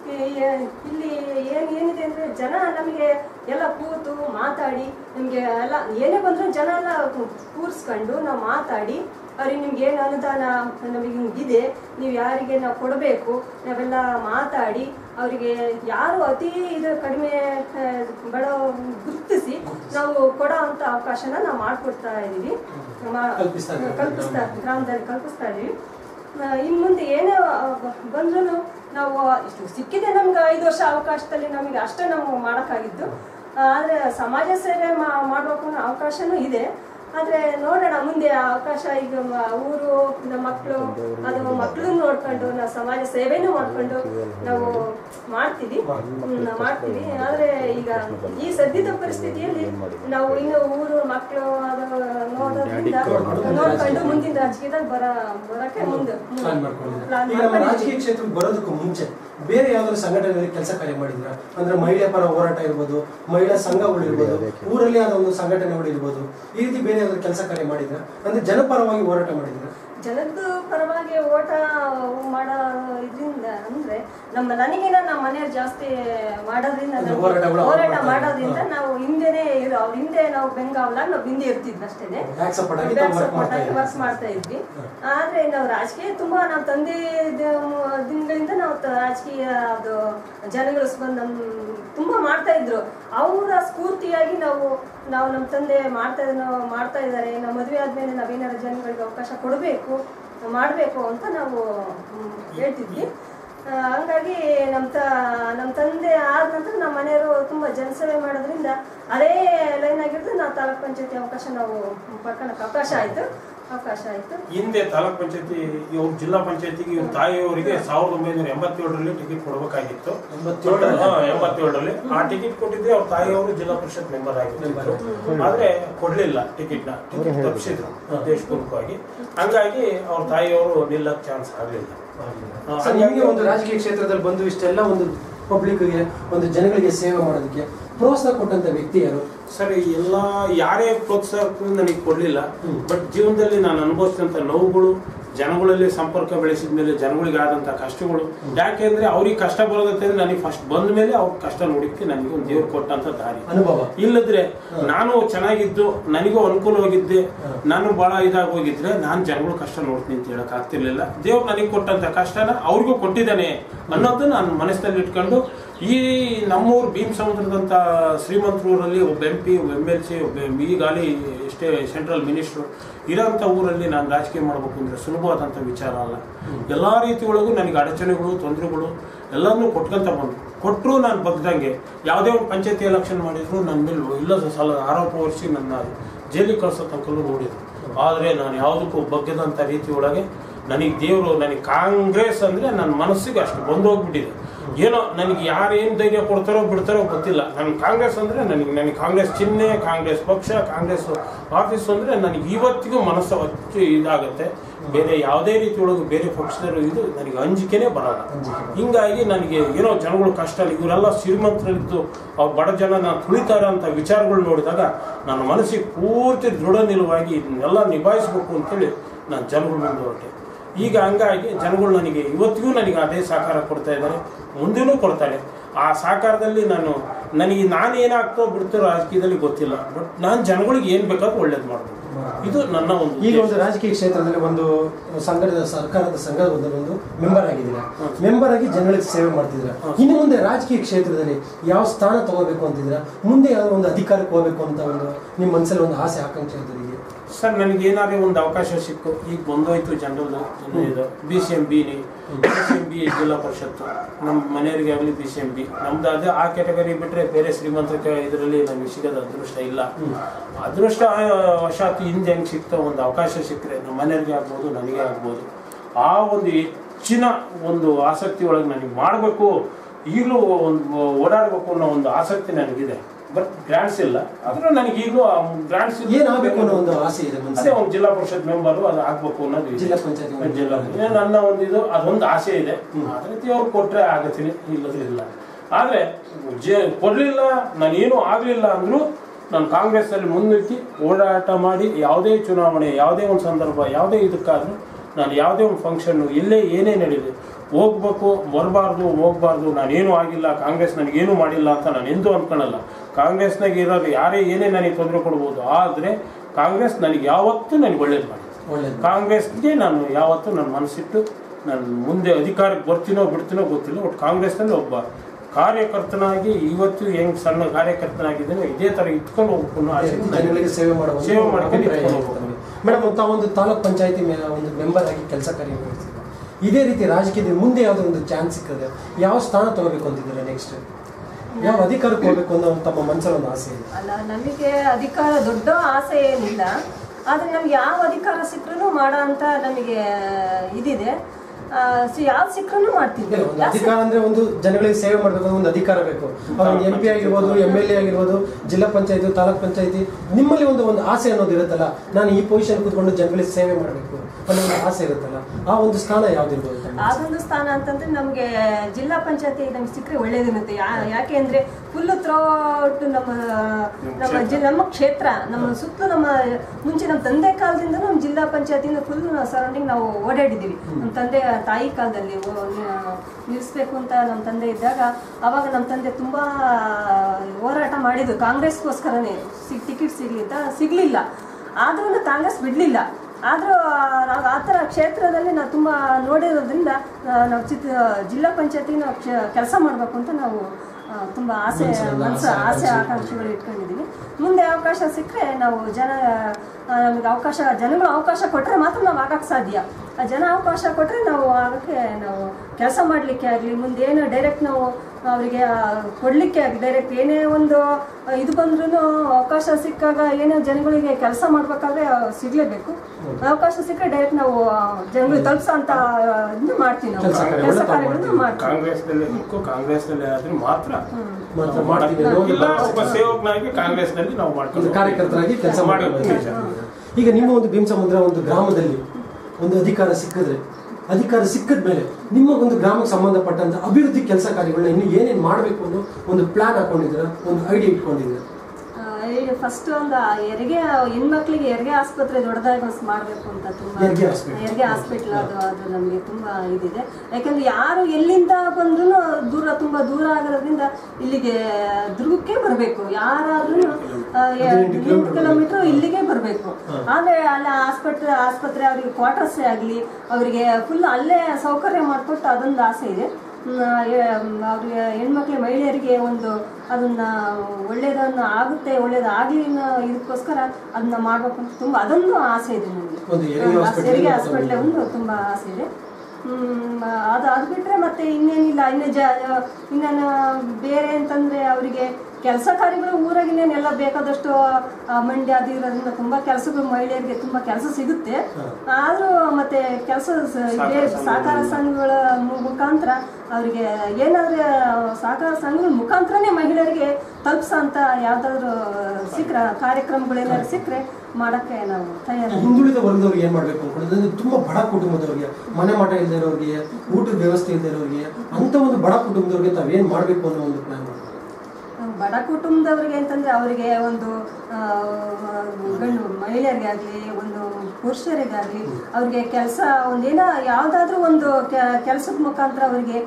ಈ- ಇಲ್ಲಿ ಏನ್ ಏನಿದೆ ಅಂದ್ರೆ ಜನ ನಮಗೆ ಎಲ್ಲ ಕೂತು ಮಾತಾಡಿ ನಿಮ್ಗೆ ಎಲ್ಲ ಏನೇ ಬಂದ್ರು ಜನ ಎಲ್ಲ ಕೂರಿಸ್ಕೊಂಡು ನಾವು ಮಾತಾಡಿ ಅವ್ರಿಗೆ ನಿಮ್ಗೆ ಏನು ಅನುದಾನ ನಮಗೆ ಹಿಂಗಿದೆ ನೀವು ಯಾರಿಗೆ ನಾವು ಕೊಡಬೇಕು ನಾವೆಲ್ಲ ಮಾತಾಡಿ ಅವರಿಗೆ ಯಾರು ಅತಿ ಇದು ಕಡಿಮೆ ಆ, ಬಡ ಗುರುತಿಸಿ ನಾವು ಕೊಡೋ ಅಂತ ಅವಕಾಶನ ನಾವು ಮಾಡಿಕೊಡ್ತಾ ಇದೀವಿ ಮಾ- ಕಲ್ಪಿಸ್ತಾ ಇದ್ದೀವಿ. ಕಲ್ಪಿಸ್ತಾ ಗ್ರಾಮದಲ್ಲಿ ಕಲ್ಪಿಸ್ತಾ ಇದೀವಿ ಇನ್ನು ಮುಂದೆ ಏನೇ ಬಂದ್ರು ನಾವು ಇಷ್ಟು ಸಿಕ್ಕಿದೆ ನಮ್ಗೆ ಐದು ವರ್ಷ ಅವಕಾಶದಲ್ಲಿ ನಮಗೆ ಅಷ್ಟೇ ನಾವು ಮಾಡೋಕ್ಕಾಗಿದ್ದು ಆದರೆ ಸಮಾಜ ಸೇವೆ ಮಾ- ಮಾಡ್ಬೇಕು ಅನ್ನೋ ಅವಕಾಶನೂ ಇದೆ ಆದರೆ ನೋಡೋಣ ಮುಂದೆ ಆ ಅವಕಾಶ ಈಗ ಮ- ಊರು ನಮ್ಮ ಮಕ್ಕಳು ಅದು ಮಕ್ಕಳನ್ನ ನೋಡ್ಕೊಂಡು ನಾವು ಸಮಾಜ ಸೇವೆನೂ ಮಾಡ್ಕೊಂಡು ನಾವು ಮಾಡ್ತೀವಿ ಹ್ಮ್, ನಾವು ಮಾಡ್ತೀವಿ ಆದರೆ ಈಗ ಈ ಸದ್ಯದ ಪರಿಸ್ಥಿತಿಯಲ್ಲಿ ನಾವು ಇನ್ನು ಊರು ಮಕ್ಕಳು ಅದು ನೋಡೋದ್ರಿಂದ ನೋಡ್ಕೊಂಡು ಮುಂದಿನ ರಾಜಕೀಯದಾಗ ಬರ ಬರಕ್ಕೆ ಮುಂದೆ ಪ್ಲಾನ್ ಮಾಡ್ಕೊಂಡಿದ್ದೀರಾ ಪ್ಲಾನ್ ಈಗ ನಮ್ಮ ಮಾಡ್ಕೊಂಡಿದ್ದೀವಿ. ರಾಜಕೀಯ ಕ್ಷೇತ್ರಕ್ಕೆ ಬರೋದಕ್ಕೂ ಮುಂಚೆ ಬೇರೆ ಯಾವ್ದಾದ್ರು ಸಂಘಟನೆಯಲ್ಲಿ ಕೆಲಸ ಕಾರ್ಯ ಮಾಡಿದ್ರ ಅಂದ್ರೆ ಮಹಿಳಾ ಪರ ಹೋರಾಟ ಇರ್ಬೋದು ಮಹಿಳಾ ಸಂಘಗಳು ಇರ್ಬೋದು ಊರಲ್ಲಿ ಆದ ಒಂದು ಸಂಘಟನೆಗಳು ಇರ್ಬೋದು ಈ ರೀತಿ ಬೇರೆ ಯಾವ್ದಾದ್ರು ಕೆಲಸ ಕಾರ್ಯ ಮಾಡಿದ್ರ ಅಂದ್ರೆ ಜನಪರವಾಗಿ ಹೋರಾಟ ಮಾಡಿದ್ರ ಜನದ್ದು ಪರವಾಗಿ ಓಟ ಮಾಡೋ ಇದರಿಂದ ಅಂದ್ರೆ ನಮ್ಮ ನನಗಿನ ನಮ್ಮ ಮನೆಯವ್ರು ಜಾಸ್ತಿ ಮಾಡೋದ್ರಿಂದ ಅಂದ್ರೆ ನಮ್ಗೆ ಹೋರಾಟಗಳು ಅವ್ರು ಹೋರಾಟ ಮಾಡ್ತಾರೆ. ಮಾಡೋದ್ರಿಂದ ನಾವು ಹಿಂದೆನೆ ಇರೋ ಅವ್ರ ಹಿಂದೆ ನಾವು ಬೆಂಗಾವಲಾಗ ನಾವು ಹಿಂದೆ ಇರ್ತಿದ್ವಿ ಅಷ್ಟೇನೆ ಬ್ಯಾಕ್ ಸಪೋರ್ಟ್ ಆಗಿ ತಾವು work ಮಾಡ್ತಾ ಇದ್ದೀರಾ. ವರ್ಕ್ ಮಾಡ್ತಾ ಇದ್ವಿ ಆದ್ರೆ ನಾವು ರಾಜಕೀಯ ತುಂಬಾ ನಾವು ತಂದೆ ದ- ದಿನಗಳಿಂದ ನಾವು ತ- ರಾಜಕೀಯ ಅದು ಜನಗಳು ಸ್ಪಂದ ತುಂಬಾ ಮಾಡ್ತಾ ಇದ್ರು ಅವರ ಸ್ಫೂರ್ತಿಯಾಗಿ ನಾವು ನಾವು ನಮ್ಮ ತಂದೆ ಮಾಡ್ತಾ ನಾವು ಮಾಡ್ತಾ ಇದ್ದಾರೆ ನಾವು ಮದುವೆ ಆದ್ಮೇಲೆ ನಾವೇನಾರ ಜನಗಳಿಗೆ ಅವಕಾಶ ಕೊಡಬೇಕು ಮಾಡಬೇಕು ಅಂತ ನಾವು ಹ್ಮ್, ಹೇಳ್ತಿದ್ವಿ ಆ, ಹಂಗಾಗಿ ನಮ್ಮ ತ ನಮ್ಮ ತಂದೆ ಆದ ನಂತರ ನಮ್ಮ ಮನೆಯವರು ತುಂಬ ಜನಸೇವೆ ಮಾಡೋದ್ರಿಂದ ಅದೇ ಲೈನ್ ಆಗಿದ್ದು ನಾವು ತಾಲೂಕ್ ಪಂಚಾಯತಿ ಅವಕಾಶ ನಾವು ಪಡ್ಕೊಳಕ್ಕೆ ಅವಕಾಶ ಆಯಿತು ಅವಕಾಶ ಆಯಿತು ಹಿಂದೆ ತಾಲೂಕ್ ಪಂಚಾಯತಿ ಇವ್ರ ಜಿಲ್ಲಾ ಪಂಚಾಯತಿಗೆ ಇವ್ರ ತಾಯಿಯವರಿಗೆ ಸಾವಿರದ ಒಂಬೈನೂರ ಎಂಬತ್ತೇಳರಲ್ಲಿ ಟಿಕೆಟ್ ಕೊಡಬೇಕಾಗಿತ್ತು ಎಂಬತ್ತೇಳರಲ್ಲಿ? ಹಾ, ಎಂಬತ್ತೇಳರಲ್ಲಿ ಆ ಟಿಕೆಟ್ ಕೊಟ್ಟಿದ್ರೆ ಅವ್ರ ತಾಯಿಯವರು ಜಿಲ್ಲಾ ಪರಿಷತ್ ಮೆಂಬರ್ ಆಗಿದ್ರು ಆದ್ರೆ ಕೊಡ್ಲಿಲ್ಲ ಟಿಕೆಟ್ ನ ಟಿಕೆಟ್ ತಪ್ಪಿಸಿದ್ರು ಉದ್ದೇಶಪೂರ್ವಕವಾಗಿ ಹಂಗಾಗಿ ಅವ್ರ ತಾಯಿಯವರು ನಿಲ್ಲಕ್ ಚಾನ್ಸ್ ಆಗ್ಲಿಲ್ಲ ಹಾ, ಸರ್ ನಿಮಗೆ ಒಂದು ರಾಜಕೀಯ ಕ್ಷೇತ್ರದಲ್ಲಿ ಬಂದು ಇಷ್ಟೆಲ್ಲ ಒಂದು ಪಬ್ಲಿಕ್ಗೆ ಒಂದು ಜನಗಳಿಗೆ ಸೇವೆ ಮಾಡೋದಕ್ಕೆ ಪ್ರೋತ್ಸಾಹ ಕೊಟ್ಟಂತ ವ್ಯಕ್ತಿ ಯಾರು ಸರ್ ಎಲ್ಲ ಯಾರೇ ಪ್ರೋತ್ಸಾಹ ನನಗೆ ಕೊಡ್ಲಿಲ್ಲ ಬಟ್ ಜೀವನದಲ್ಲಿ ನಾನು ಅನುಭವಿಸಿದಂತ ನೋವುಗಳು ಜನಗಳಲ್ಲಿ ಸಂಪರ್ಕ ಬೆಳೆಸಿದ ಮೇಲೆ ಜನಗಳಿಗೆ ಆದಂತ ಕಷ್ಟಗಳು ಯಾಕೆಂದ್ರೆ ಅವ್ರಿಗೆ ಕಷ್ಟ ಬರೋದಂತೆ ನನಗೆ ಫಸ್ಟ್ ಬಂದ ಮೇಲೆ ಅವ್ರ ಕಷ್ಟ ನೋಡಿಕ್ಕೆ ನನಗೆ ಒಂದು ದೇವ್ರು ಕೊಟ್ಟಂತ ದಾರಿ ಅನುಭವ ಇಲ್ಲದ್ರೆ ನಾನು ಚೆನ್ನಾಗಿದ್ದು ನನಗೂ ಅನುಕೂಲವಾಗಿದ್ದೆ ನಾನು ಬಹಳ ಇದಾಗಿ ಹೋಗಿದ್ರೆ ನಾನು ಜನಗಳ ಕಷ್ಟ ನೋಡ್ತೀನಿ ಅಂತ ಹೇಳಕ್ ಆಗ್ತಿರ್ಲಿಲ್ಲ ದೇವ್ರು ನನಗೆ ಕೊಟ್ಟಂತ ಕಷ್ಟನ ಅವ್ರಿಗೂ ಕೊಟ್ಟಿದ್ದಾನೆ ಅನ್ನೋದು ನಾನು ಮನಸ್ಸಲ್ಲಿ ಇಟ್ಕೊಂಡು ಈ ನಮ್ಮೂರು ಭೀಮ್ ಸಮುದ್ರದಂತ ಶ್ರೀಮಂತರೂರಲ್ಲಿ ಒಬ್ಬ ಎಂ ಪಿ ಒಬ್ಬ ಎಮ್ ಎಲ್ ಸಿ ಒಬ್ಬ ಈಗಾಗಲೇ ಎಷ್ಟೇ ಸೆಂಟ್ರಲ್ ಮಿನಿಸ್ಟ್ರು ಇರೋಂಥ ಊರಲ್ಲಿ ನಾನು ರಾಜಕೀಯ ಮಾಡಬೇಕು ಅಂದ್ರೆ ಸುಲಭವಾದಂಥ ವಿಚಾರ ಅಲ್ಲ ಎಲ್ಲಾ ರೀತಿ ಒಳಗೂ ನನಗೆ ಅಡಚಣೆಗಳು ತೊಂದರೆಗಳು ಎಲ್ಲಾನು ಕೊಟ್ಕೊಂತ ಬಂದು ಕೊಟ್ಟರು ನಾನು ಬಗ್ದಂಗೆ ಯಾವುದೇ ಒಂದು ಪಂಚಾಯತಿ ಎಲೆಕ್ಷನ್ ಮಾಡಿದ್ರು ನನ್ನ ಮೇಲೆ ಇಲ್ಲದ ಸಲ ಆರೋಪ ಹೊರಿಸಿ ನನ್ನ ಜೈಲಿಗೆ ಕಳ್ಸೋ ತನಕಲ್ಲೂ ನೋಡಿದ್ರು ಆದರೆ ನಾನು ಯಾವುದಕ್ಕೂ ಬಗ್ಗದಂಥ ರೀತಿ ಒಳಗೆ ನನಗೆ ದೇವರು ನನಗೆ ಕಾಂಗ್ರೆಸ್ ಅಂದರೆ ನನ್ನ ಮನಸ್ಸಿಗೆ ಅಷ್ಟು ಬಂದು ಹೋಗ್ಬಿಟ್ಟಿದೆ ಏನೋ ನನಗೆ ಯಾರು ಏನು ಧೈರ್ಯ ಕೊಡ್ತಾರೋ ಬಿಡ್ತಾರೋ ಗೊತ್ತಿಲ್ಲ ನನ್ನ ಕಾಂಗ್ರೆಸ್ ಅಂದರೆ ನನಗೆ ನನಗೆ ಕಾಂಗ್ರೆಸ್ ಚಿಹ್ನೆ ಕಾಂಗ್ರೆಸ್ ಪಕ್ಷ ಕಾಂಗ್ರೆಸ್ ಆಫೀಸ್ ಅಂದರೆ ನನಗೆ ಇವತ್ತಿಗೂ ಮನಸ್ಸು ಅಚ್ಚು ಇದಾಗುತ್ತೆ ಬೇರೆ ಯಾವುದೇ ರೀತಿ ಒಳಗೆ ಬೇರೆ ಪಕ್ಷದವರು ಇದು ನನಗೆ ಅಂಜಿಕೆನೇ ಬರಲ್ಲ ಹಿಂಗಾಗಿ ನನಗೆ ಏನೋ ಜನಗಳು ಕಷ್ಟ ಇವರೆಲ್ಲ ಶ್ರೀಮಂತರಿದ್ದು ಅವ್ರ ಬಡ ಜನ ತುಳಿತಾರೆ ಅಂತ ವಿಚಾರಗಳು ನೋಡಿದಾಗ ನನ್ನ ಮನಸ್ಸಿಗೆ ಪೂರ್ತಿ ದೃಢ ನಿಲುವಾಗಿ ಇದನ್ನೆಲ್ಲ ನಿಭಾಯಿಸಬೇಕು ಅಂತೇಳಿ ನಾನು ಜನಗಳ ಮುಂದೆ ಹೊರಟೆ ಈಗ ಹಂಗಾಗಿ ಜನಗಳು ನನಗೆ ಇವತ್ತಿಗೂ ನನಗೆ ಅದೇ ಸಹಕಾರ ಕೊಡ್ತಾ ಇದ್ದಾರೆ ಮುಂದೆನೂ ಕೊಡ್ತಾರೆ ಆ ಸಹಕಾರದಲ್ಲಿ ನಾನು ನನಗೆ ನಾನು ಏನಾಗ್ತೋ ಬಿಡ್ತೋ ರಾಜಕೀಯದಲ್ಲಿ ಗೊತ್ತಿಲ್ಲ ಬಟ್ ನಾನು ಜನಗಳಿಗೆ ಏನು ಬೇಕಾದ್ರೂ ಒಳ್ಳೇದು ಮಾಡ್ಬೋದು ಇದು ನನ್ನ ಒಂದು ಈಗ ಉದ್ದೇಶ. ಒಂದು ರಾಜಕೀಯ ಕ್ಷೇತ್ರದಲ್ಲಿ ಒಂದು ಸಂಘಟದ ಸರ್ಕಾರದ ಸಂಘದ ಒಂದು ಒಂದು ಮೆಂಬರ್ ಆಗಿದ್ದೀರಾ ಮೆಂಬರ್ ಆಗಿ ಜನಗಳಿಗೆ ಸೇವೆ ಮಾಡ್ತಿದ್ದೀರಾ ಇನ್ನು ಮುಂದೆ ರಾಜಕೀಯ ಕ್ಷೇತ್ರದಲ್ಲಿ ಯಾವ ಸ್ಥಾನ ತಗೋಬೇಕು ಅಂತಿದ್ದೀರಾ ಮುಂದೆ ಯಾವ ಒಂದು ಅಧಿಕಾರಕ್ಕೆ ಹೋಗ್ಬೇಕು ಅಂತ ಒಂದು ನಿಮ್ಮ ಮನಸ್ಸಲ್ಲಿ ಒಂದು ಆಸೆ ಆಕಾಂಕ್ಷೆ ಇರ್ತದೆ ಈಗ ಸರ್ ನನಗೆ ಏನಾದ್ರು ಒಂದು ಅವಕಾಶ ಸಿಕ್ಕು ಈಗ ಬಂದೋಯ್ತು ಜನರಲ್ ಇದು ಬಿ ಸಿ ಎಂ ಬಿನಿ ಬಿ ಸಿ ಎಂ ಬಿ ಜಿಲ್ಲಾ ಪರಿಷತ್ತು ನಮ್ಮ ಮನೆಯವರಿಗೆ ಆಗಲಿ ಬಿ ಸಿ ಎಂ ಬಿ ನಮ್ದು ಅದೇ ಆ ಕ್ಯಾಟಗರಿ ಬಿಟ್ಟರೆ ಬೇರೆ ಶ್ರೀಮಂತರ ಇದರಲ್ಲಿ ನಮಗೆ ಸಿಗೋದು ಅದೃಷ್ಟ ಇಲ್ಲ ಅದೃಷ್ಟ ಆ, ವಶಾತ್ ಹಿಂದೆ ಹೆಂಗೆ ಸಿಕ್ತೋ ಒಂದು ಅವಕಾಶ ಸಿಕ್ಕರೆ ನಮ್ಮ ಮನೆಯವ್ರಿಗೆ ಆಗ್ಬೋದು ನನಗೆ ಆಗ್ಬೋದು ಆ ಒಂದು ಹೆಚ್ಚಿನ ಒಂದು ಆಸಕ್ತಿ ಒಳಗೆ ನನಗೆ ಮಾಡಬೇಕು ಈಗಲೂ ಒಂದು ಓಡಾಡಬೇಕು ಅನ್ನೋ ಒಂದು ಆಸಕ್ತಿ ನನಗಿದೆ ಬಟ್ ಗ್ರಾಂಟ್ಸ್ ಇಲ್ಲ ಆದ್ರೆ ನನಗೆ ಈಗಲೂ ಗ್ರಾಂಟ್ಸ್ ಏನಾಗಬೇಕು ಅನ್ನೋ ಒಂದು ಆಸೆ ಇದೆ ಅದೇ ಮನಸ್ಸಲ್ಲಿ ಒಂದು ಜಿಲ್ಲಾ ಪರಿಷತ್ ಮೆಂಬರು ಅದು ಆಗ್ಬೇಕು ಅನ್ನೋದು ಇದೆ. ಜಿಲ್ಲಾ ಪಂಚಾಯತಿ member. ಜಿಲ್ಲಾ ಇದು ನನ್ನ ಒಂದು ಇದು ಅದೊಂದು ಆಸೆ ಇದೆ ಅದೇ ರೀತಿ ಅವ್ರು ಕೊಟ್ರೆ ಆಗತ್ತೀನಿ ಇಲ್ಲದ್ರೆ ಇಲ್ಲ ಆದ್ರೆ ಜೆ ಕೊಡ್ಲಿಲ್ಲ ನಾನು ಏನು ಆಗ್ಲಿಲ್ಲ ಅಂದ್ರೂ ನಾನು ಕಾಂಗ್ರೆಸ್ ಅಲ್ಲಿ ಮುನ್ನುಗ್ಗಿ ಓಡಾಟ ಮಾಡಿ ಯಾವುದೇ ಚುನಾವಣೆ ಯಾವುದೇ ಒಂದು ಸಂದರ್ಭ ಯಾವುದೇ ಇದಕ್ಕಾದ್ರೂ ನಾನು ಯಾವುದೇ ಒಂದು ಫಂಕ್ಷನ್ ಎಲ್ಲೇ ಏನೇ ನಡೀಲಿ ಹೋಗ್ಬೇಕು ಬರಬಾರ್ದು ಹೋಗ್ಬಾರ್ದು ನಾನೇನು ಆಗಿಲ್ಲ ಕಾಂಗ್ರೆಸ್ ನನಗೇನು ಮಾಡಿಲ್ಲ ಅಂತ ನಾನು ಎಂದೂ ಅನ್ಕೊಳಲ್ಲ ಕಾಂಗ್ರೆಸ್ನಾಗ ಇರೋರು ಯಾರೇ ಏನೇ ನನಗೆ ತೊಂದರೆ ಕೊಡ್ಬೋದು ಆದರೆ ಕಾಂಗ್ರೆಸ್ ನನಗೆ ಯಾವತ್ತೂ ನನಗೆ ಒಳ್ಳೇದು ಮಾಡಿದೆ ಒಳ್ಳೇದು ಕಾಂಗ್ರೆಸ್ಗೆ ನಾನು ಯಾವತ್ತೂ ನನ್ನ ಮನಸ್ಸಿಟ್ಟು ನಾನು ಮುಂದೆ ಅಧಿಕಾರಕ್ಕೆ ಬರ್ತೀನೋ ಬಿಡ್ತೀನೋ ಗೊತ್ತಿಲ್ಲ ಒಟ್ಟು ಕಾಂಗ್ರೆಸ್ನಲ್ಲಿ ಒಬ್ಬ ಕಾರ್ಯಕರ್ತನಾಗಿ ಇವತ್ತು ಹೆಂಗ್ ಸಣ್ಣ ಕಾರ್ಯಕರ್ತನಾಗಿದ್ದೇನೋ ಇದೇ ತರ ಇಟ್ಕೊಂಡು ಹೋಗ್ಬೇಕು ಅನ್ನೋ ಆಸೆ ನನಗೆ. ಜನಗಳಿಗೆ ಸೇವೆ ಮಾಡುವ ಒಂದು ಸೇವೆ ಮಾಡ್ಕೊಂಡು ಅಭಿಪ್ರಾಯ ಇಟ್ಕೊಂಡು ಇರುತ್ತೆ ನಮಗೆ. ಮೇಡಮ್ ತಾವು ಒಂದು ತಾಲೂಕ್ ಪಂಚಾಯತಿ ಒಂದು ಮೆಂಬರ್ ಆಗಿ ಕೆಲಸ ಕಾರ್ಯನಿರ್ವಹಿಸಿದ್ರು ಇದೇ ರೀತಿ ರಾಜಕೀಯದಲ್ಲಿ ಮುಂದೆ ಯಾವುದೋ ಒಂದು ಚಾನ್ಸ್ ಸಿಕ್ಕದೆ ಯಾವ ಸ್ಥಾನ ತಗೋಬೇಕು ಅಂತಿದ್ದೀರಾ ನೆಕ್ಸ್ಟ್ ಯಾವ ಅಧಿಕಾರಕ್ಕೆ ಹೋಗ್ಬೇಕು ಅನ್ನೋ ಒಂದು ತಮ್ಮ ಮನಸ್ಸಲ್ಲಿ ಒಂದು ಆಸೆ ಇದೆ ಅಲ್ಲ ನಮಗೆ ಅಧಿಕಾರ ದೊಡ್ಡ ಆಸೆ ಏನಿಲ್ಲ ಆದರೆ ನಮ್ಗೆ ಯಾವ ಅಧಿಕಾರ ಸಿಕ್ಕರೂ ಮಾಡೋ ಅಂತ ನಮಗೆ ಇದಿದೆ ಯಾವ್ದು ಸಿಕ್ಕರೂ ಮಾಡ್ತೀವಿ ಇಲ್ಲ, ಒಂದು ಅಧಿಕಾರ ಅಂದ್ರೆ ಒಂದು ಜನಗಳಿಗೆ ಸೇವೆ ಮಾಡಬೇಕು ಅನ್ನೋ ಒಂದು ಅಧಿಕಾರ ಬೇಕು ಒಂದು ಎಂ ಪಿ ಆಗಿರ್ಬೋದು ಎಂ ಎಲ್ ಎ ಆಗಿರ್ಬೋದು ಜಿಲ್ಲಾ ಪಂಚಾಯತಿ ತಾಲೂಕ್ ಪಂಚಾಯತಿ ನಿಮ್ಮಲ್ಲಿ ಒಂದು ಒಂದು ಆಸೆ ಅನ್ನೋದು ಇರುತ್ತಲ್ಲ ನಾನು ಈ ಪೊಸಿಷನ್ ಕೂತ್ಕೊಂಡು ಜನಗಳಿಗೆ ಸೇವೆ ಮಾಡಬೇಕು ಅನ್ನೋ ಒಂದು ಆಸೆ ಇರುತ್ತಲ್ಲ ಆ ಒಂದು ಸ್ಥಾನ ಯಾವ್ದಿರ್ಬೋದು ತಮ್ಮ? ಅದೊಂದು ಸ್ಥಾನ ಅಂತಂದ್ರೆ ನಮಗೆ ಜಿಲ್ಲಾ ಪಂಚಾಯತಿ ನಮ್ಗೆ ಸಿಕ್ಕರೆ ಒಳ್ಳೇದಿರುತ್ತೆ ಯಾ- ಯಾಕೆ ಅಂದ್ರೆ ಫುಲ್ ಥ್ರೋಟ್ ನಮ್ಮ ನಮ್ಮ ಜಿ- ನಮ್ಮ ಕ್ಷೇತ್ರ ನಮ್ಮ ಸುತ್ತಲೂ ನಮ್ಮ ಮುಂಚೆ ನಮ್ಮ ತಂದೆ ಕಾಲದಿಂದ ನಮ್ಮ ಜಿಲ್ಲಾ ಪಂಚಾಯತಿಯಿಂದ ಫುಲ್ ಸರೌಂಡಿಂಗ್ ನಾವು ಓಡಾಡಿದ್ದೀವಿ ನಮ್ಮ ತಂದೆ ತಾಯಿ ಕಾಲದಲ್ಲಿ ಓ- ನಿ- ನಿಲ್ಲಿಸ್ಬೇಕು ಅಂತ ನಮ್ಮ ತಂದೆ ಇದ್ದಾಗ ಅವಾಗ ನಮ್ಮ ತಂದೆ ತುಂಬಾ ಹೋರಾಟ ಮಾಡಿದ್ರು ಕಾಂಗ್ರೆಸ್ಗೋಸ್ಕರನೇ ಸಿ ಟಿಕೆಟ್ ಸಿಗ್ಲಿ ಅಂತ ಸಿಗ್ಲಿಲ್ಲ ಆದ್ರೂ ಕಾಂಗ್ರೆಸ್ ಬಿಡ್ಲಿಲ್ಲ ಆದರೂ ನಾವು ಆ ಥರ ಕ್ಷೇತ್ರದಲ್ಲಿ ನಾವು ತುಂಬ ನೋಡಿರೋದ್ರಿಂದ ಆ, ನಾವು ಚಿತ್ ಜಿಲ್ಲಾ ಪಂಚಾಯತಿ ನಾವು ಕೆಲಸ ಮಾಡಬೇಕು ಅಂತ ನಾವು ಆ, ತುಂಬ ಆಸೆ ಮನ್ಸಲ್ಲಿ ಮನಸ್ಸು ಆಸೆ, ಆಸೆ ಆಕಾಂಕ್ಷೆ ಆಕಾಂಕ್ಷೆಗಳು ಇಟ್ಕೊಂಡಿದ್ದೀವಿ ಮುಂದೆ ಅವಕಾಶ ಸಿಕ್ಕರೆ ನಾವು ಜನ ಆ, ನಮಗೆ ಅವಕಾಶ ಜನಗಳು ಅವಕಾಶ ಕೊಟ್ಟರೆ ಮಾತ್ರ ನಾವು ಆಗಕ್ಕೆ ಸಾಧ್ಯ ಆ ಜನ ಅವಕಾಶ ಕೊಟ್ಟರೆ ನಾವು ಆಗಕ್ಕೆ ನಾವು ಕೆಲಸ ಮಾಡಲಿಕ್ಕೆ ಆಗಲಿ ಮುಂದೆ ಏನು ಡೈರೆಕ್ಟ್ ನಾವು ಅವರಿಗೆ ಕೊಡಲಿಕ್ಕೆ ಆಗಲಿ ಡೈರೆಕ್ಟ್ ಏನೇ ಒಂದು ಆ, ಇದು ಬಂದ್ರೂ ಅವಕಾಶ ಸಿಕ್ಕಾಗ ಏನೇ ಜನಗಳಿಗೆ ಕೆಲಸ ಮಾಡಬೇಕಾದ್ರೆ ಸಿಗಲೇಬೇಕು ಅವಕಾಶ ಸಿಕ್ಕರೆ ಡೈರೆಕ್ಟ್ ನಾವು ಆ, ಜನಗಳಿಗೆ ತಲುಪಿಸೋ ಅಂತ ಇದನ್ನ ಮಾಡ್ತೀವಿ ನಾವು ಕೆಲ್ಸ ಕಾರ್ಯಗಳನ್ನ ಕೆಲಸ ತಾವು ಕಾರ್ಯಗಳನ್ನ ಮಾಡ್ತೀವಿ ಕಾಂಗ್ರೆಸ್ನಲ್ಲಿ ಇಕ್ಕು ಕಾಂಗ್ರೆಸ್ನಲ್ಲಿ ಆದ್ರೆ ಮಾತ್ರ ಮಾತ್ರ ಮಾಡ್ತೀವಿ ಮಾಡ್ತೀವಿ ಅನ್ನೋ ಇಲ್ಲ ಒಂದು ಒಬ್ಬ ಸೇವಕನಾಗಿ ಕಾಂಗ್ರೆಸ್ನಲ್ಲಿ ನಾವು ಒಂದು ಮಾಡ್ಕೊಂಡು ಕಾರ್ಯಕರ್ತರಾಗಿ ಕೆಲಸ ಮಾಡಿ ಮಾಡಬೇಕು ಈಗ ನಿಮ್ಮ ಒಂದು ಭೀಮಸಮುದ್ರ ಒಂದು ಗ್ರಾಮದಲ್ಲಿ ಒಂದು ಅಧಿಕಾರ ಸಿಕ್ಕಿದ್ರೆ ಅಧಿಕಾರ ಸಿಕ್ಕಿದ ಮೇಲೆ ನಿಮ್ಮ ಒಂದು ಗ್ರಾಮಕ್ಕೆ ಸಂಬಂಧಪಟ್ಟಂತ ಅಭಿವೃದ್ಧಿ ಕೆಲಸ ಕಾರ್ಯಗಳನ್ನ ಇನ್ನು ಏನೇನು ಮಾಡಬೇಕು ಅನ್ನೋ ಒಂದು ಪ್ಲಾನ್ ಹಾಕೊಂಡಿದ್ದೀರಾ ಒಂದು ಐಡಿಯಾ ಇಟ್ಕೊಂಡಿದ್ದೀರಾ ಫಸ್ಟ್ ಒಂದು ಆ ಹೆರಿಗೆ ಹೆಣ್ಮಕ್ಳಿಗೆ ಹೆರಿಗೆ ಆಸ್ಪತ್ರೆ ದೊಡ್ಡದಾಗಿ ಒಂದು ಮಾಡಬೇಕು ಅಂತ ತುಂಬಾ ಹೆರಿಗೆ hospital. ಹೆರಿಗೆ ಹಾಸ್ಪಿಟಲ್ ಅದು ಅದು ನಮಗೆ ತುಂಬಾ ಇದಿದೆ ಯಾಕಂದ್ರೆ ಯಾರು ಎಲ್ಲಿಂದ ಬಂದ್ರೂ ದೂರ ತುಂಬಾ ದೂರ ಆಗೋದ್ರಿಂದ ಇಲ್ಲಿಗೆ ದುರ್ಗಕ್ಕೆ ಬರಬೇಕು ಯಾರಾದ್ರೂ ಹದಿನೆಂಟು ಕಿಲೋಮೀಟರ್ ಇಲ್ಲಿಗೆ ಬರಬೇಕು ಆದ್ರೆ ಅಲ್ಲಿ ಆಸ್ಪತ್ರೆ ಆಸ್ಪತ್ರೆ ಅವರಿಗೆ ಕ್ವಾರ್ಟರ್ಸೇ ಆಗಲಿ ಅವರಿಗೆ ಫುಲ್ ಅಲ್ಲೇ ಸೌಕರ್ಯ ಮಾಡಿಕೊಟ್ಟು ಅದೊಂದು ಆಸೆ ಇದೆ ಹ್ಮ್, ಎ- ಅವ್ರಿಗೆ ಹೆಣ್ಮಕ್ಳು ಮಹಿಳೆಯರಿಗೆ ಒಂದು ಅದನ್ನ ಒಳ್ಳೇದನ್ನ ಆಗುತ್ತೆ ಒಳ್ಳೇದಾಗ್ಲಿ ಅನ್ನೋ ಇದಕ್ಕೋಸ್ಕರ ಅದನ್ನ ಮಾಡ್ಬೇಕು ಅಂತ ತುಂಬಾ ಅದೊಂದು ಆಸೆ ಇದೆ ನನಗೆ ಒಂದು ಹೆರಿಗೆ hospital ಹೆರಿಗೆ ಅಂತ ಹಾಸ್ಪಿಟ್ಲ್ ಒಂದು ತುಂಬಾ ಆಸೆ ಇದೆ ಹ್ಮ್, ಅದು ಅದು ಬಿಟ್ರೆ ಮತ್ತೆ ಇನ್ನೇನಿಲ್ಲ ಇನ್ನು ಜ ಇನ್ನೇನು ಬೇರೆ ಅಂತಂದ್ರೆ ಅವರಿಗೆ ಕೆಲಸ ಕಾರ್ಯಗಳು ಊರಾಗಿನೇನೆಲ್ಲ ಬೇಕಾದಷ್ಟು ಆ, ಮಂಡ್ಯ ಅದು ಇರೋದ್ರಿಂದ ತುಂಬಾ ಕೆಲಸಗಳು ಮಹಿಳೆಯರಿಗೆ ತುಂಬಾ ಕೆಲಸ ಸಿಗುತ್ತೆ ಆದ್ರೂ ಮತ್ತೆ ಕೆಲಸ ಸಹಕಾರ ಸಂಘಗಳ ಮು- ಮುಖಾಂತರ ಅವರಿಗೆ ಏನಾದ್ರೆ ಸಹಕಾರ ಸಂಘಗಳ ಮುಖಾಂತರನೇ ಮಹಿಳೆಯರಿಗೆ ತಲುಪ್ಸೋ ಅಂತ ಯಾವ್ದಾದ್ರು ಸಿಕ್ಕರೆ ಕಾರ್ಯಕ್ರಮಗಳೇನಾದ್ರು ಸಿಕ್ಕರೆ ಮಾಡಕ್ಕೆ ನಾವು ತಯಾರಿ ಹಿಂದುಳಿದ ವರ್ಗದವ್ರಿಗೆ ಏನ್ ಮಾಡ್ಬೇಕು ಅನ್ಕೊಳ್ಳೋದು ಅಂದ್ರೆ ತುಂಬಾ ಬಡ ಕುಟುಂಬದವ್ರಿಗೆ ಮನೆ ಮಠ ಇಲ್ಲದೆ ಇರೋರಿಗೆ ಊಟದ ವ್ಯವಸ್ಥೆ ಇಲ್ಲದೆ ಇರೋರಿಗೆ ಅಂತ ಒಂದು ಬಡ ಕುಟುಂಬದವ್ರಿಗೆ ತಾವೇನ್ ಮಾಡ್ಬೇಕು ಅನ್ನೋ ಒಂದು ಪ್ಲಾನ್ ಮಾಡ್ಬೇಕು ಬಡ ಕುಟುಂಬದವರಿಗೆ ಅಂತಂದ್ರೆ ಅವರಿಗೆ ಒಂದು ಆ, ಗಂಡು ಮಹಿಳೆಯರಿಗೆ ಆಗಲಿ ಒಂದು ಪುರುಷರಿಗಾಗಲಿ ಅವ್ರಿಗೆ ಕೆಲಸ ಒಂದೇನ ಯಾವುದಾದ್ರೂ ಒಂದು ಕೆಲಸದ ಮುಖಾಂತರ ಅವರಿಗೆ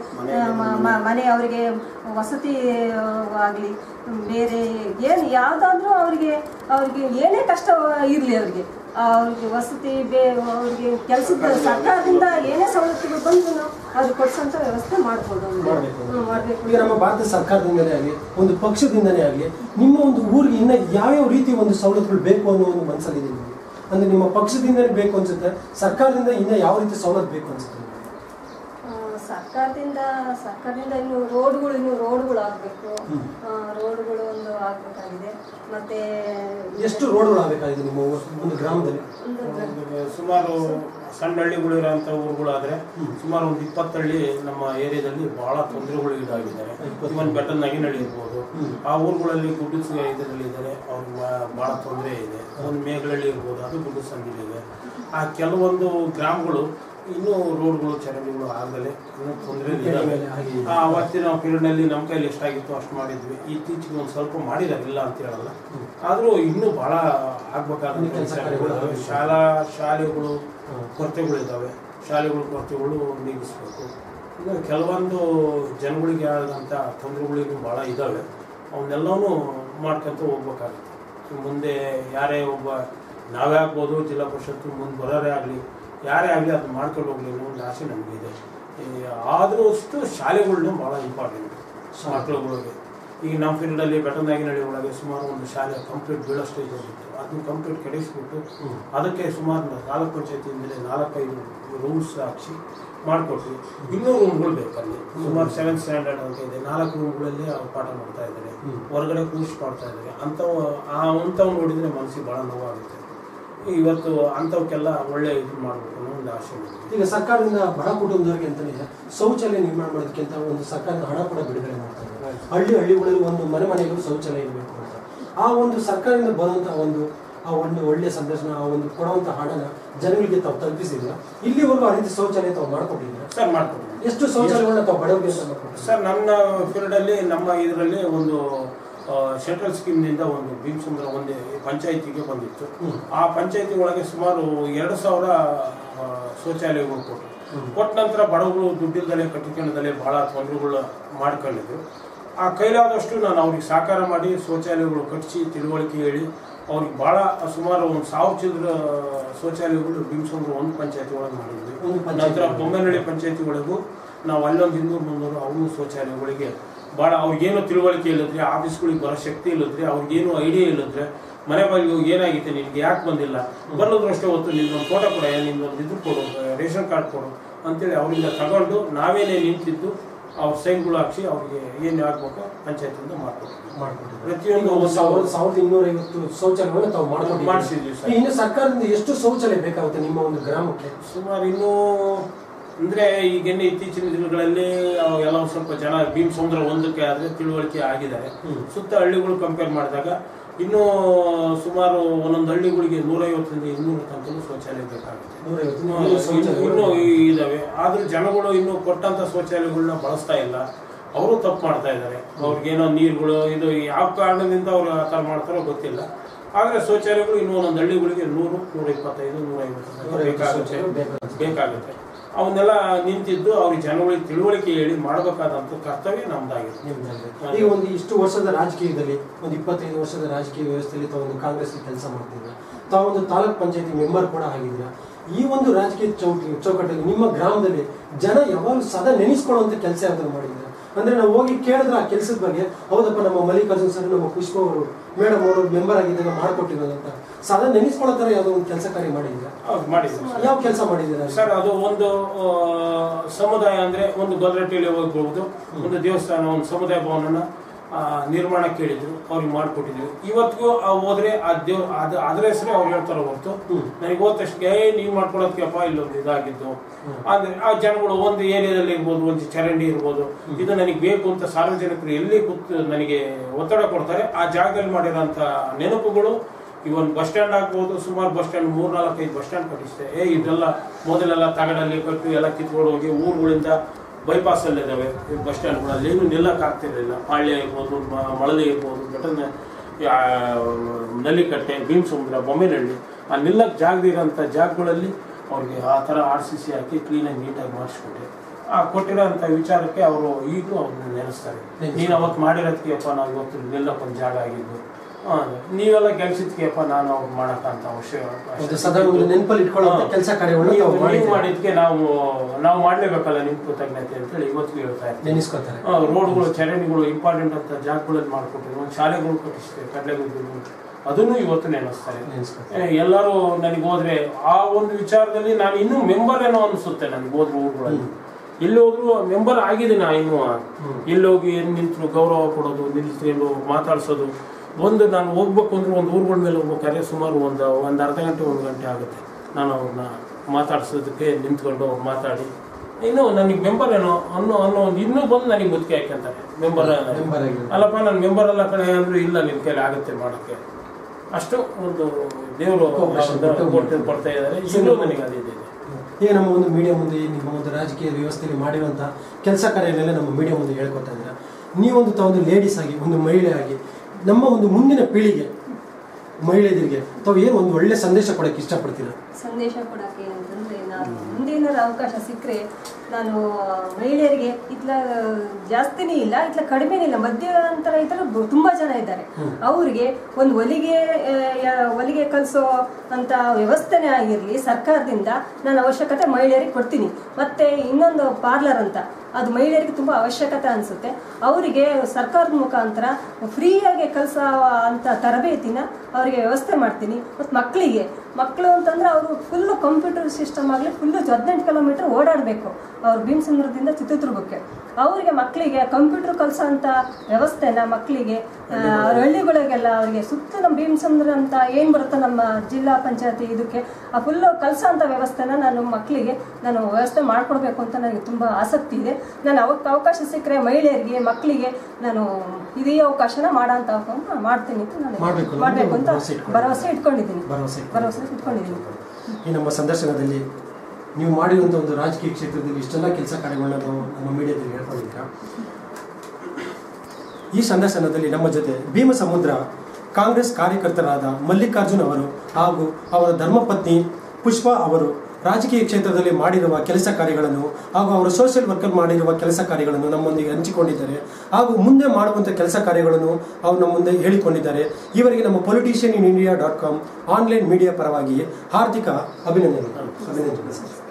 ಮನೆ ಅವರಿಗೆ ವಸತಿ ಆಗಲಿ ಬೇರೆ ಏನು ಯಾವುದಾದ್ರೂ ಅವರಿಗೆ ಅವ್ರಿಗೆ ಏನೇ ಕಷ್ಟ ಇರಲಿ ಅವರಿಗೆ ಅವ್ರಿಗೆ ವಸತಿ ಬೇ ಅವ್ರಿಗೆ ಕೆಲಸದ ಸರ್ಕಾರದಿಂದ ಏನೇ ಸವಲತ್ತುಗಳು ಬಂದ್ರು ಅವ್ರಿಗೆ ಕೊಡ್ಸೋಂಥ ವ್ಯವಸ್ಥೆ ಮಾಡ್ಬೋದು ಅವ್ರಿಗೆ. ಮಾಡ್ಬೇಕು. ಹ್ಮ್, ಮಾಡ್ಬೇಕು ಈಗ ನಮ್ಮ ಭಾರತ ಸರ್ಕಾರದಿಂದಲೇ ಆಗಲಿ ಒಂದು ಪಕ್ಷದಿಂದನೇ ಆಗಲಿ ನಿಮ್ಮ ಒಂದು ಊರಿಗೆ ಇನ್ನ ಯಾವ್ಯಾವ ರೀತಿ ಒಂದು ಸವಲತ್ತುಗಳು ಬೇಕು ಅನ್ನೋ ಒಂದು ಮನಸ್ಸಲ್ಲಿದೆ ನಿಮಗೆ ಅಂದ್ರೆ ನಿಮ್ಮ ಪಕ್ಷದಿಂದನೇ ಬೇಕು ಅನ್ಸುತ್ತೆ ಸರ್ಕಾರದಿಂದ ಇನ್ನ ಯಾವ ರೀತಿ ಸವಲತ್ತು ಬೇಕು ಅನ್ಸುತ್ತೆ ನಿಮ್ಗೆ? ಆ, ಸರ್ಕಾರದಿಂದ ಸರ್ಕಾರದಿಂದ ಇನ್ನು ರೋಡ್ಗಳು ಇನ್ನು ರೋಡ್ಗಳು ಆಗಬೇಕು ರೋಡ್ಗಳು ಒಂದು ಆಗಬೇಕಾಗಿದೆ ಮತ್ತೆ ಎಷ್ಟು ರೋಡ್ಗಳು ಆಗಬೇಕಾಗಿದೆ ನಿಮ್ಮ ಊ- ಒಂದು ಗ್ರಾಮದಲ್ಲಿ ಒಂದು ಒಂದು ಸುಮಾರು ಸಣ್ಣ ಹಳ್ಳಿಗಳು ಇರೋಂಥ ಊರುಗಳಾದ್ರೆ ಸುಮಾರು ಒಂದು ಇಪ್ಪತ್ತು ಹಳ್ಳಿ ನಮ್ಮ ಏರಿಯಾದಲ್ಲಿ ಬಹಳ ತೊಂದರೆಗಳು ಈಡಾಗಿದ್ದಾರೆ ಇವನ್ ಬೆಟ್ಟದ ನಗಿನಹಳ್ಳಿ ಇರ್ಬೋದು ಆ ಊರುಗಳಲ್ಲಿ ಗುಡ್ಡು ಇದರಲ್ಲಿ ಇದ್ದಾರೆ ಅವ್ರಿಗೆ ಬಾ- ಬಹಳ ತೊಂದರೆ ಇದೆ ಒಂದು ಮೇಘಲಹಳ್ಳಿ ಇರ್ಬೋದು ಅದು ಗುಡ್ಡು ಸಂದಿಲಿದೆ ಆ ಕೆಲವೊಂದು ಗ್ರಾಮಗಳು ಇನ್ನೂ ರೋಡ್ಗಳು ಚರಂಡಿಗಳು ಆಗದಲೆ ಇನ್ನೂ ತೊಂದರೆ ಇದ್ದಾವೆ ಆಗಿದೆ. ಆ ಅವತ್ತಿನ ಪೀರಿಯಡ್ನಲ್ಲಿ ನಮ್ಮ ಕೈಲಿ ಎಷ್ಟಾಗಿತ್ತು ಅಷ್ಟು ಮಾಡಿದ್ವಿ ಇತ್ತೀಚೆಗೆ ಒಂದು ಸ್ವಲ್ಪ ಮಾಡಿದ್ದಾರೆ ಇಲ್ಲ ಅಂತ ಹೇಳಲ್ಲ ಆದರೂ ಇನ್ನೂ ಬಹಳ ಆಗ್ಬೇಕಾದ ಇನ್ನೂ ಕೆಲ್ಸ ಕೆಲಸಗಳು ಕಾರ್ಯಗಳು ಶಾಲಾ ಶಾಲೆಗಳು ಕೊರತೆಗಳಿದ್ದಾವೆ ಶಾಲೆಗಳು ಕೊರತೆಗಳು ನೀಗಿಸ್ಬೇಕು ಈಗ ಕೆಲವೊಂದು ಜನಗಳಿಗೆ ಆದಂಥ ತೊಂದರೆಗಳಿಗೂ ಭಾಳ ಇದ್ದಾವೆ ಅವನ್ನೆಲ್ಲವೂ ಮಾಡ್ಕೊಂತ ಹೋಗ್ಬೇಕಾಗುತ್ತೆ ಮುಂದೆ ಯಾರೇ ಒಬ್ಬ ನಾವೇ ಆಗ್ಬೋದು ಜಿಲ್ಲಾ ಪರಿಷತ್ತು ಮುಂದೆ ಬರೋರೇ ಆಗಲಿ ಯಾರೇ ಆಗಲಿ ಅದನ್ನ ಮಾಡ್ಕೊಂಡು ಹೋಗ್ಲಿ ಅನ್ನೋ ಒಂದು ಆಸೆ ನಮಗಿದೆ ಆದರೂ ಅಷ್ಟು ಶಾಲೆಗಳ್ನು ಭಾಳ ಇಂಪಾರ್ಟೆಂಟ್ ಮಕ್ಕಳುಗಳಿಗೆ ಈಗ ನಮ್ಮ ಫೀಲ್ಡಲ್ಲಿ ಬೆಟ್ಟನಾಗಿನಹಳ್ಳಿ ಒಳಗೆ ಸುಮಾರು ಒಂದು ಶಾಲೆ ಕಂಪ್ಲೀಟ್ ಬೀಳೋ ಸ್ಟೇಜ್ ಹೋಗಿತ್ತು ಅದನ್ನ ಕಂಪ್ಲೀಟ್ ಕೆಡಿಸ್ಬಿಟ್ಟು ಅದಕ್ಕೆ ಸುಮಾರು ತಾಲೂಕ್ ಪಂಚಾಯತಿಯಿಂದಲೇ ನಾಲ್ಕೈದು ರೂಮ್ಸ್ ಹಾಕ್ಸಿ ಮಾಡಿಕೊಟ್ವಿ ಇನ್ನೂ ರೂಮ್ಗಳು ಬೇಕಲ್ಲಿ ಸುಮಾರು ಸೆವೆಂತ್ ಸ್ಟ್ಯಾಂಡರ್ಡ್ ಅಂತ ಇದೆ ನಾಲ್ಕು ರೂಮ್ಗಳಲ್ಲಿ ಅವ್ರು ಪಾಠ ಮಾಡ್ತಾ ಇದ್ದಾರೆ ಹೊರಗಡೆ ಕೂರ್ಸ್ ಮಾಡ್ತಾ ಇದ್ದಾರೆ ಅಂಥವು ಆ ಅಂಥವು ನೋಡಿದರೆ ಮನಸ್ಸಿಗೆ ಭಾಳ ನೋವಾಗುತ್ತೆ ಇವತ್ತು ಅಂಥವಕ್ಕೆಲ್ಲ ಒಳ್ಳೆ ಇದು ಮಾಡಬೇಕು ಅನ್ನೋ ಒಂದು ಆಸೆ ನನಗೆ. ಈಗ ಸರ್ಕಾರದಿಂದ ಬಡ ಕುಟುಂಬದವರಿಗೆ ಅಂತಾನೆ ಶೌಚಾಲಯ ನಿರ್ಮಾಣ ಮಾಡೋದಕ್ಕಿಂತ ಒಂದು ಸರ್ಕಾರದ ಹಣ ಕೂಡ ಬಿಡುಗಡೆ ಮಾಡ್ತಾ ಇದೆ ಹಳ್ಳಿ ಹಳ್ಳಿಗಳಲ್ಲಿ ಒಂದು ಮನೆ ಮನೆಗೂ ಶೌಚಾಲಯ ಇರಬೇಕು ಅಂತ ಆ ಒಂದು ಸರ್ಕಾರದಿಂದ ಬರುವಂತಹ ಒಂದು ಆ ಒಂದು ಒಳ್ಳೆಯ ಸಂದರ್ಶನ ಆ ಒಂದು ಕೊಡುವಂತ ಹಣನ ಜನಗಳಿಗೆ ತಾವು ತಲುಪಿಸಿದ್ರ ಇಲ್ಲಿವರೆಗೂ ಆ ರೀತಿ ಶೌಚಾಲಯ ತಾವು ಮಾಡ್ಕೊಟ್ಟಿದ್ದೀರಾ ಸರ್ ಮಾಡ್ಕೊಡ್ತೀನಿ ಎಷ್ಟು ಶೌಚಾಲಯಗಳನ್ನ ತಾವು ಬಡವರಿಗೆ ಅಂತ ಮಾಡ್ಕೊಟ್ಟಿದ್ದೀರಾ? ಸರ್ ನನ್ನ ಫೀಲ್ಡಲ್ಲಿ ನಮ್ಮ ಇದರಲ್ಲಿ ಒಂದು ಸೆಂಟ್ರಲ್ ಸ್ಕೀಮ್ನಿಂದ ಒಂದು ಭೀಮಸಂದ್ರ ಒಂದು ಪಂಚಾಯತಿಗೆ ಬಂದಿತ್ತು ಆ ಪಂಚಾಯತಿ ಒಳಗೆ ಸುಮಾರು ಎರಡು ಸಾವಿರ ಆ, ಶೌಚಾಲಯಗಳು ಕೊಟ್ಟರು ಕೊಟ್ಟ ನಂತರ ಬಡವರು ದುಡ್ಡಿಲ್ದಲೆ ಕಟ್ಟಿಕೊಂಡದಲ್ಲೇ ಬಹಳ ತೊಂದರೆಗಳು ಮಾಡ್ಕೊಂಡಿದ್ರು ಆ ಕೈಲಾದಷ್ಟು ನಾನು ಅವ್ರಿಗೆ ಸಹಕಾರ ಮಾಡಿ ಶೌಚಾಲಯಗಳು ಕಟ್ಟಿಸಿ ತಿಳುವಳಿಕೆ ಹೇಳಿ ಅವ್ರಿಗೆ ಭಾಳ ಸುಮಾರು ಒಂದು ಸಾವಿರ ಚಿಲ್ಲರ ಶೌಚಾಲಯಗಳು ಭೀಮಸಂದ್ರ ಒಂದು ಪಂಚಾಯತಿ ಒಳಗೆ ಮಾಡಿದ್ವಿ ಒಂದು ಪಂಚಾಯ್ತಿ ನಂತರ ಬೊಮ್ಮನಹಳ್ಳಿ ಪಂಚಾಯತಿ ಒಳಗೂ ನಾವು ಅಲ್ಲೊಂದು ಇನ್ನೂರು ಮುನ್ನೂರು ಅವನು ಶೌಚಾಲಯಗಳಿಗೆ ಭಾಳ ಅವ್ರಿಗೇನು ತಿಳುವಳಿಕೆ ಇಲ್ಲದ್ರೆ ಆಫೀಸ್ಗಳಿಗೆ ಬರೋ ಶಕ್ತಿ ಇಲ್ಲದ್ರೆ ಅವ್ರಿಗೇನು ಐಡಿಯಾ ಇಲ್ಲದ್ರೆ ಮನೆ ಬಾಗಿಲು ಏನಾಗಿತ್ತು ನಿನ್ಗೆ ಯಾಕೆ ಬಂದಿಲ್ಲ ಬರೋದ್ರು ಅಷ್ಟೇ ಹೊತ್ತು ನಿನ್ನೊಂದು ಫೋಟೋ ಕೊಡ ನಿನ್ನೊಂದು ಇದು ಕೊಡು ರೇಷನ್ ಕಾರ್ಡ್ ಕೊಡು ಅಂತೇಳಿ ಅವರಿಂದ ತಗೊಂಡು ನಾವೇನೇ ನಿಂತಿದ್ದು ಅವ್ರ ಸೈನ್ಗಳು ಹಾಕ್ಸಿ ಅವ್ರಿಗೆ ಏನು ಆಗ್ಬೇಕು ಪಂಚಾಯತಿಂದ ಮಾಡ್ಕೊಡ್ತೀವಿ ಮಾಡ್ಕೊಟ್ಟಿದ್ದೀರಾ? ಪ್ರತಿಯೊಂದು ಒಂದು ಒಂದು ಸಾವಿರದ ಸಾವಿರದ ಇನ್ನೂರ ಐವತ್ತು ಶೌಚಾಲಯಗಳನ್ನ ತಾವು ಮಾಡ್ಕೊಂಡಿದ್ದೀರಾ? ಮಾಡಿಸಿದ್ವಿ ಸರ್ ಇನ್ನು ಸರ್ಕಾರದಿಂದ ಎಷ್ಟು ಶೌಚಾಲಯ ಬೇಕಾಗುತ್ತೆ ನಿಮ್ಮ ಒಂದು ಗ್ರಾಮಕ್ಕೆ ಸುಮಾರು ಇನ್ನೂ ಅಂದ್ರೆ ಈಗೇನೆ ಇತ್ತೀಚಿನ ದಿನಗಳಲ್ಲಿ ಅವು ಎಲ್ಲ ಒಂದ್ ಸ್ವಲ್ಪ ಜನ ಭೀಮ್ ಸಮುದ್ರ ಒಂದಕ್ಕೆ ಆದ್ರೆ ತಿಳುವಳಿಕೆ ಆಗಿದ್ದಾರೆ ಸುತ್ತ ಹಳ್ಳಿಗಳು ಕಂಪೇರ್ ಮಾಡಿದಾಗ ಇನ್ನೂ ಸುಮಾರು ಒಂದೊಂದು ಹಳ್ಳಿಗಳಿಗೆ ನೂರೈವತ್ತರಿಂದ ಇನ್ನೂರು ತನಕ ಶೌಚಾಲಯ ಬೇಕಾಗುತ್ತೆ ನೂರೈವತ್ತು ಇನ್ನೂ- ಇನ್ನೂರು ಶೌಚಾಲಯಗಳು ಇನ್ನೂ ಇದಾವೆ ಆದ್ರೆ ಜನಗಳು ಇನ್ನೂ ಕೊಟ್ಟಂತ ಶೌಚಾಲಯಗಳನ್ನ ಬಳಸ್ತಾ ಇಲ್ಲ ಅವರು ತಪ್ಪು ಮಾಡ್ತಾ ಇದ್ದಾರೆ ಅವ್ರಿಗೇನೋ ನೀರುಗಳು ಇದು ಯಾವ ಕಾರಣದಿಂದ ಅವ್ರು ಆ ಥರ ಮಾಡ್ತಾರೋ ಗೊತ್ತಿಲ್ಲ ಆದ್ರೆ ಶೌಚಾಲಯಗಳು ಇನ್ನೂ ಒಂದೊಂದು ಹಳ್ಳಿಗಳಿಗೆ ನೂರು ನೂರ ಇಪ್ಪತ್ತೈದು ನೂರ ಐವತ್ತು ತನಕ ನೂರೈವತ್ತು ಬೇಕಾಗುತ್ತೆ ಶೌಚಾಲಯ ಬೇಕಾಗುತ್ತೆ. ಬೇಕಾಗುತ್ತೆ ಅವನ್ನೆಲ್ಲ ನಿಂತಿದ್ದು ಅವ್ರಿಗೆ ಜನಗಳಿಗೆ ತಿಳುವಳಿಕೆ ಹೇಳಿ ಮಾಡಬೇಕಾದಂತ ಕರ್ತವ್ಯ ನಮ್ದಾಗಿದೆ ನಿಮ್ದಾಗಿದೆ. ಈಗ ಒಂದು ಇಷ್ಟು ವರ್ಷದ ರಾಜಕೀಯದಲ್ಲಿ ಒಂದು ಇಪ್ಪತ್ತೈದು ವರ್ಷದ ರಾಜಕೀಯ ವ್ಯವಸ್ಥೆಯಲ್ಲಿ ತಾವು ಒಂದು ಕಾಂಗ್ರೆಸ್ ಕೆಲಸ ಮಾಡ್ತಿದ್ದೀರಾ ತಾವು ಒಂದು ತಾಲೂಕ್ ಪಂಚಾಯತಿ ಮೆಂಬರ್ ಕೂಡ ಆಗಿದ್ದೀರಾ ಈ ಒಂದು ರಾಜಕೀಯ ಚೌಕಿ ಚೌಕಟ್ಟಲ್ಲಿ ನಿಮ್ಮ ಗ್ರಾಮದಲ್ಲಿ ಜನ ಯಾವಾಗಲೂ ಸದಾ ನೆನೆಸ್ಕೊಳ್ಳುವಂತ ಕೆಲಸ ಯಾವ್ದಾದ್ರು ಮಾಡಿದ್ದೀರಾ ಅಂದ್ರೆ ನಾವು ಹೋಗಿ ಕೇಳಿದ್ರೆ ಆ ಕೆಲಸದ ಬಗ್ಗೆ ಹೌದಪ್ಪ ನಮ್ಮ ಮಲ್ಲಿಕಾರ್ಜುನ್ ಸರ್ ನಮ್ಮ ಪುಷ್ಪ ಅವರು ಮೇಡಮ್ ಅವರು ಮೆಂಬರ್ ಆಗಿದ್ದಾಗ ಮಾಡ್ಕೊಟ್ಟಿರೋದಂತ ಸದಾ ನೆನೆಸ್ಕೊಳ್ಳೋ ತರ ಯಾವ್ದೋ ಒಂದು ಕೆಲಸ ಕಾರ್ಯ ಮಾಡಿದ್ದೀರಾ ಅವ್ರು ಮಾಡಿದ್ರು ಯಾವ ಕೆಲಸ ಮಾಡಿದ್ದೀರಾ ಸರ್ ಅದು ಒಂದು ಆ, ಸಮುದಾಯ ಅಂದ್ರೆ ಒಂದು ಗೊಲ್ರಟ್ಟಿಯಲ್ಲಿ ಹೋಗ್ಬಹುದು ಒಂದು ದೇವಸ್ಥಾನ ಒಂದು ಸಮುದಾಯ ಭವನನ ಆ, ನಿರ್ಮಾಣ ಕೇಳಿದ್ರು ಅವ್ರಿಗೆ ಮಾಡ್ಕೊಟ್ಟಿದ್ವಿ ಇವತ್ತಿಗೂ ಆ ಹೋದ್ರೆ ಆ ದೇವ್ ಅದ ಅದ್ರ ಹೆಸರೇ ಅವ್ರು ಹೇಳ್ತಾರೆ ಹೊರತು ನನಗೆ ಹೋದ ತಕ್ಷಣ ಏ ನೀವು ಮಾಡ್ಕೊಳೋದಕ್ಕೆಪ್ಪ ಇಲ್ಲೊಂದು ಇದಾಗಿದ್ದು ಅಂದ್ರೆ ಆ ಜನಗಳು ಒಂದು ಏರಿಯಾದಲ್ಲಿ ಇರ್ಬೋದು ಒಂದು ಚರಂಡಿ ಇರ್ಬೋದು ಇದು ನನಗೆ ಬೇಕು ಅಂತ ಸಾರ್ವಜನಿಕರು ಎಲ್ಲಿ ಕೂತು ನನಗೆ ಒತ್ತಡ ಕೊಡ್ತಾರೆ ಆ ಜಾಗದಲ್ಲಿ ಮಾಡಿರೋಂಥ ನೆನಪುಗಳು ಇವನ್ ಬಸ್ ಸ್ಟ್ಯಾಂಡ್ ಆಗ್ಬೋದು ಸುಮಾರು ಬಸ್ ಸ್ಟ್ಯಾಂಡ್ ಮೂರ್ ನಾಲ್ಕೈದು ಬಸ್ ಸ್ಟ್ಯಾಂಡ್ ಕಟ್ಟಿಸ್ತೆ ಏ ಇದೆಲ್ಲ ಮೊದಲೆಲ್ಲ ತಗಡಲ್ಲಿ ಕಟ್ಟು ಎಲ್ಲ ಕಿತ್ಕೊಂಡು ಹೋಗಿ ಊರುಗಳಿಂದ ಬೈಪಾಸ್ ಅಲ್ಲಿ ಇದಾವೆ ಬಸ್ ಸ್ಟ್ಯಾಂಡ್ಗಳಲ್ಲಿ ಏನು ನಿಲ್ಲಕ್ ಆಗ್ತಿರ್ಲಿಲ್ಲ ಪಾಳ್ಯ ಇರ್ಬೋದು ಮ- ಮಳಲಿ ಇರ್ಬೋದು ಘಟನೆ ಆ, ನಲ್ಲಿಕಟ್ಟೆ ಭೀಮ್ ಸಮುದ್ರ ಬೊಮ್ಮೆನಹಳ್ಳಿ ಆ ನಿಲ್ಲಕ್ ಜಾಗದಿರೋಂಥ ಜಾಗಗಳಲ್ಲಿ ಅವ್ರಿಗೆ ಆ ಥರ ಆರ್ ಸಿ ಸಿ ಹಾಕಿ ಕ್ಲೀನಾಗಿ ನೀಟಾಗಿ ಮಾಡಿಸ್ಕೊಟ್ಟೆ ಆ ಕೊಟ್ಟಿರೋಂಥ ವಿಚಾರಕ್ಕೆ ಅವರು ಈಗಲೂ ಅವ್ರನ್ನ ನೆನೆಸ್ತಾರೆ ನೀನು ಅವತ್ತು ಮಾಡಿರೋದಕ್ಕೆ ಅಪ್ಪ ನಾವು ಇವತ್ತು ನಿಲ್ಲಕ್ಕೆ ಒಂದು ಜಾಗ ಆಗಿದ್ದು ಆ, ನೀವೆಲ್ಲ ಕೆಲ್ಸದಕ್ಕೆಪ್ಪ ನಾನು ಅವ್ರು ಮಾಡಕ್ಕಂತ ಅವಶ್ಯ ಒಂದು ಸದಾ ಒಂದು ನೆನಪಲ್ಲಿ ಇಟ್ಕೊಳ್ಳುವಂತ ಕೆಲಸ ಕಾರ್ಯಗಳನ್ನ ತಾವು ನೀವು ಮಾಡಿದ್ದೀರಾ ಮಾಡಿದ್ಕೆ ನಾವು ನಾವು ಮಾಡ್ಲೇಬೇಕಲ್ಲ ನಿಮ್ ಕೃತಜ್ಞತೆ ಅಂತೇಳಿ ಇವತ್ತಿಗೂ ಹೇಳ್ತಾ ಇರ್ತೀವಿ ನೆನೆಸ್ಕೊತಾರೆ ಆ, ರೋಡ್ಗಳು ಚರಂಡಿಗಳು ಇಂಪಾರ್ಟೆಂಟ್ ಅಂತ ಜಾಗಗಳಲ್ಲಿ ಮಾಡ್ಕೊಟ್ಟಿದ್ರು ಒಂದು ಶಾಲೆಗಳು ಕಟ್ಟಿಸ್ತೇವೆ ಕಡಲೆಗುಡ್ಡು ಅದನ್ನು ಇವತ್ತು ನೆನೆಸ್ತಾರೆ ನೆನೆಸ್ಕೊತಾರೆ ಏ, ಎಲ್ಲರೂ ನನಗೆ ಹೋದ್ರೆ ಆ ಒಂದು ವಿಚಾರದಲ್ಲಿ ನಾನು ಇನ್ನೂ ಮೆಂಬರ್ ಏನೋ ಅನಿಸುತ್ತೆ ನನಗೆ ಹೋದ್ರು ಊರುಗಳಲ್ಲಿ ಎಲ್ಲಿ ಹೋದ್ರು ಮೆಂಬರ್ ಆಗಿದ್ದೀನಿ ಇನ್ನು ಎಲ್ಲಿ ಹೋಗಿ ನಿಂತರು ಗೌರವ ಕೊಡೋದು ನಿಲ್ಸ್ಕೊಂಡು ಮಾತಾಡ್ಸೋದು ಒಂದು ನಾನು ಹೋಗ್ಬೇಕು ಅಂದ್ರೆ ಒಂದು ಊರುಗಳ ಮೇಲೆ ಹೋಗ್ಬೇಕಾದ್ರೆ ಸುಮಾರು ಒಂದು ಒಂದು ಅರ್ಧ ಗಂಟೆ ಒಂದು ಗಂಟೆ ಆಗುತ್ತೆ ನಾನು ಅವ್ರನ್ನ ಮಾತಾಡ್ಸೋದಕ್ಕೆ ನಿಂತ್ಕೊಂಡು ಅವ್ರು ಮಾತಾಡಿ ಇನ್ನು ನನಗೆ ಮೆಂಬರ್ ಏನೋ ಅನ್ನೋ ಅನ್ನೋ ಒಂದು ಇನ್ನೂ ಬಂದು ನನಗೆ ಮುದ್ಕೆ ಹಾಕ್ಯಂತಾರೆ ಮೆಂಬರ್ ಮೆಂಬರ್ ಆಗಿಲ್ಲ ಅಲ್ಲಪ್ಪ ನನ್ನ ಮೆಂಬರ್ ಅಲ್ಲ ಕಣೆ ಅಂದ್ರು ಇಲ್ಲ ನಿನ್ ಕೈಲಿ ಆಗುತ್ತೆ ಮಾಡೋಕ್ಕೆ ಅಷ್ಟು ಒಂದು ದೇವರು Cooperation ಕೊಟ್ಟು ಕೊಟ್ಟು ಕೊಡ್ತಾ ಇದ್ದಾರೆ ಇನ್ನೂ ನನಗೆ ಅದಿದೆ ಈಗ ನಮ್ಮ ಒಂದು ಮೀಡಿಯಾ ಮುಂದೆ ಈ ನಿಮ್ಮ ಒಂದು ರಾಜಕೀಯ ವ್ಯವಸ್ಥೆಯಲ್ಲಿ ಮಾಡಿರುವಂತಹ ಕೆಲಸ ಕಾರ್ಯಗಳೆಲ್ಲ ನಮ್ಮ ಮೀಡಿಯಾ ಮುಂದೆ ಹೇಳ್ಕೊತಾ ಇದ್ದೀರಾ ನೀವೊಂದು ತಾವೊಂದು ಲೇಡೀಸ್ ಆಗಿ ಒಂದು ಮಹಿಳೆ ಆಗಿ ನಮ್ಮ ಒಂದು ಮುಂದಿನ ಪೀಳಿಗೆ ಮಹಿಳೆಯರಿಗೆ ತಾವು ಏನು ಒಂದು ಒಳ್ಳೆ ಸಂದೇಶ ಕೊಡಕ್ಕೆ ಇಷ್ಟಪಡ್ತೀರಾ ಸಂದೇಶ ಕೊಡಕ್ಕೆ ಅಂತಂದ್ರೆ ನಾನು ಮುಂದಿನ ಅವಕಾಶ ಸಿಕ್ಕರೆ ನಾನು ಮಹಿಳೆಯರಿಗೆ ಇತ್ಲ ಜಾಸ್ತಿನೇ ಇಲ್ಲ ಇತ್ಲ ಕಡಿಮೆನೇ ಇಲ್ಲ ಮಧ್ಯಂತರ ಇದ್ರೆ ಬ- ತುಂಬಾ ಜನ ಇದ್ದಾರೆ ಅವರಿಗೆ ಒಂದು ಹೊಲಿಗೆ ಆ, ಯಾ- ಹೊಲಿಗೆ ಕಲಿಸೋ ಅಂತ ವ್ಯವಸ್ಥೆನೇ ಆಗಿರಲಿ ಸರ್ಕಾರದಿಂದ ನಾನು ಅವಶ್ಯಕತೆ ಮಹಿಳೆಯರಿಗೆ ಕೊಡ್ತೀನಿ ಮತ್ತೆ ಇನ್ನೊಂದು ಪಾರ್ಲರ್ ಅಂತ ಅದು ಮಹಿಳೆಯರಿಗೆ ತುಂಬಾ ಅವಶ್ಯಕತೆ ಅನಿಸುತ್ತೆ ಅವರಿಗೆ ಸರ್ಕಾರದ ಮುಖಾಂತರ ಫ್ರೀಯಾಗಿ ಕಲಿಸೋ ಅಂತ ತರಬೇತಿನ ಅವರಿಗೆ ವ್ಯವಸ್ಥೆ ಮಾಡ್ತೀನಿ ಮತ್ತು ಮಕ್ಕಳಿಗೆ ಮಕ್ಕಳು ಅಂತಂದ್ರೆ ಅವರು ಫುಲ್ಲು ಕಂಪ್ಯೂಟರ್ ಸಿಸ್ಟಮ್ ಆಗಲಿ ಫುಲ್ಲು ಹದಿನೆಂಟು ಕಿಲೋಮೀಟರ್ ಓಡಾಡಬೇಕು ಅವ್ರು ಭೀಮಸಂದ್ರದಿಂದ ಚಿತ್ರದುರ್ಗಕ್ಕೆ ಅವರಿಗೆ ಮಕ್ಕಳಿಗೆ ಕಂಪ್ಯೂಟರ್ ಕಲಿಸೋ ಅಂತ ವ್ಯವಸ್ಥೆನ ಮಕ್ಕಳಿಗೆ ಆ, ಅವ್ರ ಹಳ್ಳಿಗಳಿಗೆಲ್ಲ ಅವರಿಗೆ ಸುತ್ತ ನಮ್ಮ ಭೀಮಸಂದ್ರ ಅಂತ ಏನು ಬರುತ್ತೋ ನಮ್ಮ ಜಿಲ್ಲಾ ಪಂಚಾಯತಿ ಇದಕ್ಕೆ ಆ ಫುಲ್ಲು ಕಲಿಸೋ ಅಂತ ವ್ಯವಸ್ಥೆನ ನಾನು ಮಕ್ಕಳಿಗೆ ನಾನು ವ್ಯವಸ್ಥೆ ಮಾಡ್ಕೊಡ್ಬೇಕು ಅಂತ ನನಗೆ ತುಂಬ ಆಸಕ್ತಿ ಇದೆ ನಾನು ಅವಕ್ಕೆ ಅವಕಾಶ ಸಿಕ್ಕರೆ ಮಹಿಳೆಯರಿಗೆ ಮಕ್ಕಳಿಗೆ ನಾನು ಇದೇ ಅವಕಾಶನ ಮಾಡೋ ಅಂತ ಅವಕಾಶ ಮಾಡ್ತೀನಿ ಅಂತ ನಾನು ಮಾಡ್ಬೇಕು ಅನ್ನೋ ಮಾಡಬೇಕು ಅಂತ ಭರವಸೆ ಇಟ್ಕೊಂಡಿದ್ದೀನಿ. ಭರವಸೆ ಇಟ್ಕೊಂಡಿದ್ದೀನಿ ಭರವಸೆ ಭರವಸೆ ಇಟ್ಕೊಂಡಿದ್ದೀನಿ ಈ ನಮ್ಮ ಸಂದರ್ಶನದಲ್ಲಿ ನೀವು ಮಾಡಿರುವಂಥ ಒಂದು ರಾಜಕೀಯ ಕ್ಷೇತ್ರದಲ್ಲಿ ಇಷ್ಟೆಲ್ಲ ಕೆಲಸ ಕಾರ್ಯಗಳನ್ನ ನಾವು ನಮ್ಮ ಮೀಡಿಯಾದಲ್ಲಿ ಹೇಳ್ಕೊಂಡಿದ್ದೀರಾ ಈ ಸಂದರ್ಶನದಲ್ಲಿ ನಮ್ಮ ಜೊತೆ ಭೀಮಸಮುದ್ರ ಕಾಂಗ್ರೆಸ್ ಕಾರ್ಯಕರ್ತರಾದ ಮಲ್ಲಿಕಾರ್ಜುನ್ ಅವರು ಹಾಗೂ ಅವರ ಧರ್ಮಪತ್ನಿ ಪುಷ್ಪ ಅವರು ರಾಜಕೀಯ ಕ್ಷೇತ್ರದಲ್ಲಿ ಮಾಡಿರುವ ಕೆಲಸ ಕಾರ್ಯಗಳನ್ನು ಹಾಗೂ ಅವರು ಸೋಷಿಯಲ್ ವರ್ಕರ್ ಮಾಡಿರುವ ಕೆಲಸ ಕಾರ್ಯಗಳನ್ನು ನಮ್ಮೊಂದಿಗೆ ಹಂಚಿಕೊಂಡಿದ್ದಾರೆ ಹಾಗೂ ಮುಂದೆ ಮಾಡುವಂಥ ಕೆಲಸ ಕಾರ್ಯಗಳನ್ನು ಅವರು ನಮ್ಮ ಮುಂದೆ ಹೇಳಿಕೊಂಡಿದ್ದಾರೆ ಇವರಿಗೆ ನಮ್ಮ politician in India dot com online media ಪರವಾಗಿ ಹಾರ್ದಿಕ ಅಭಿನಂದನೆ ಅಭಿನಂದನೆ ಸರ್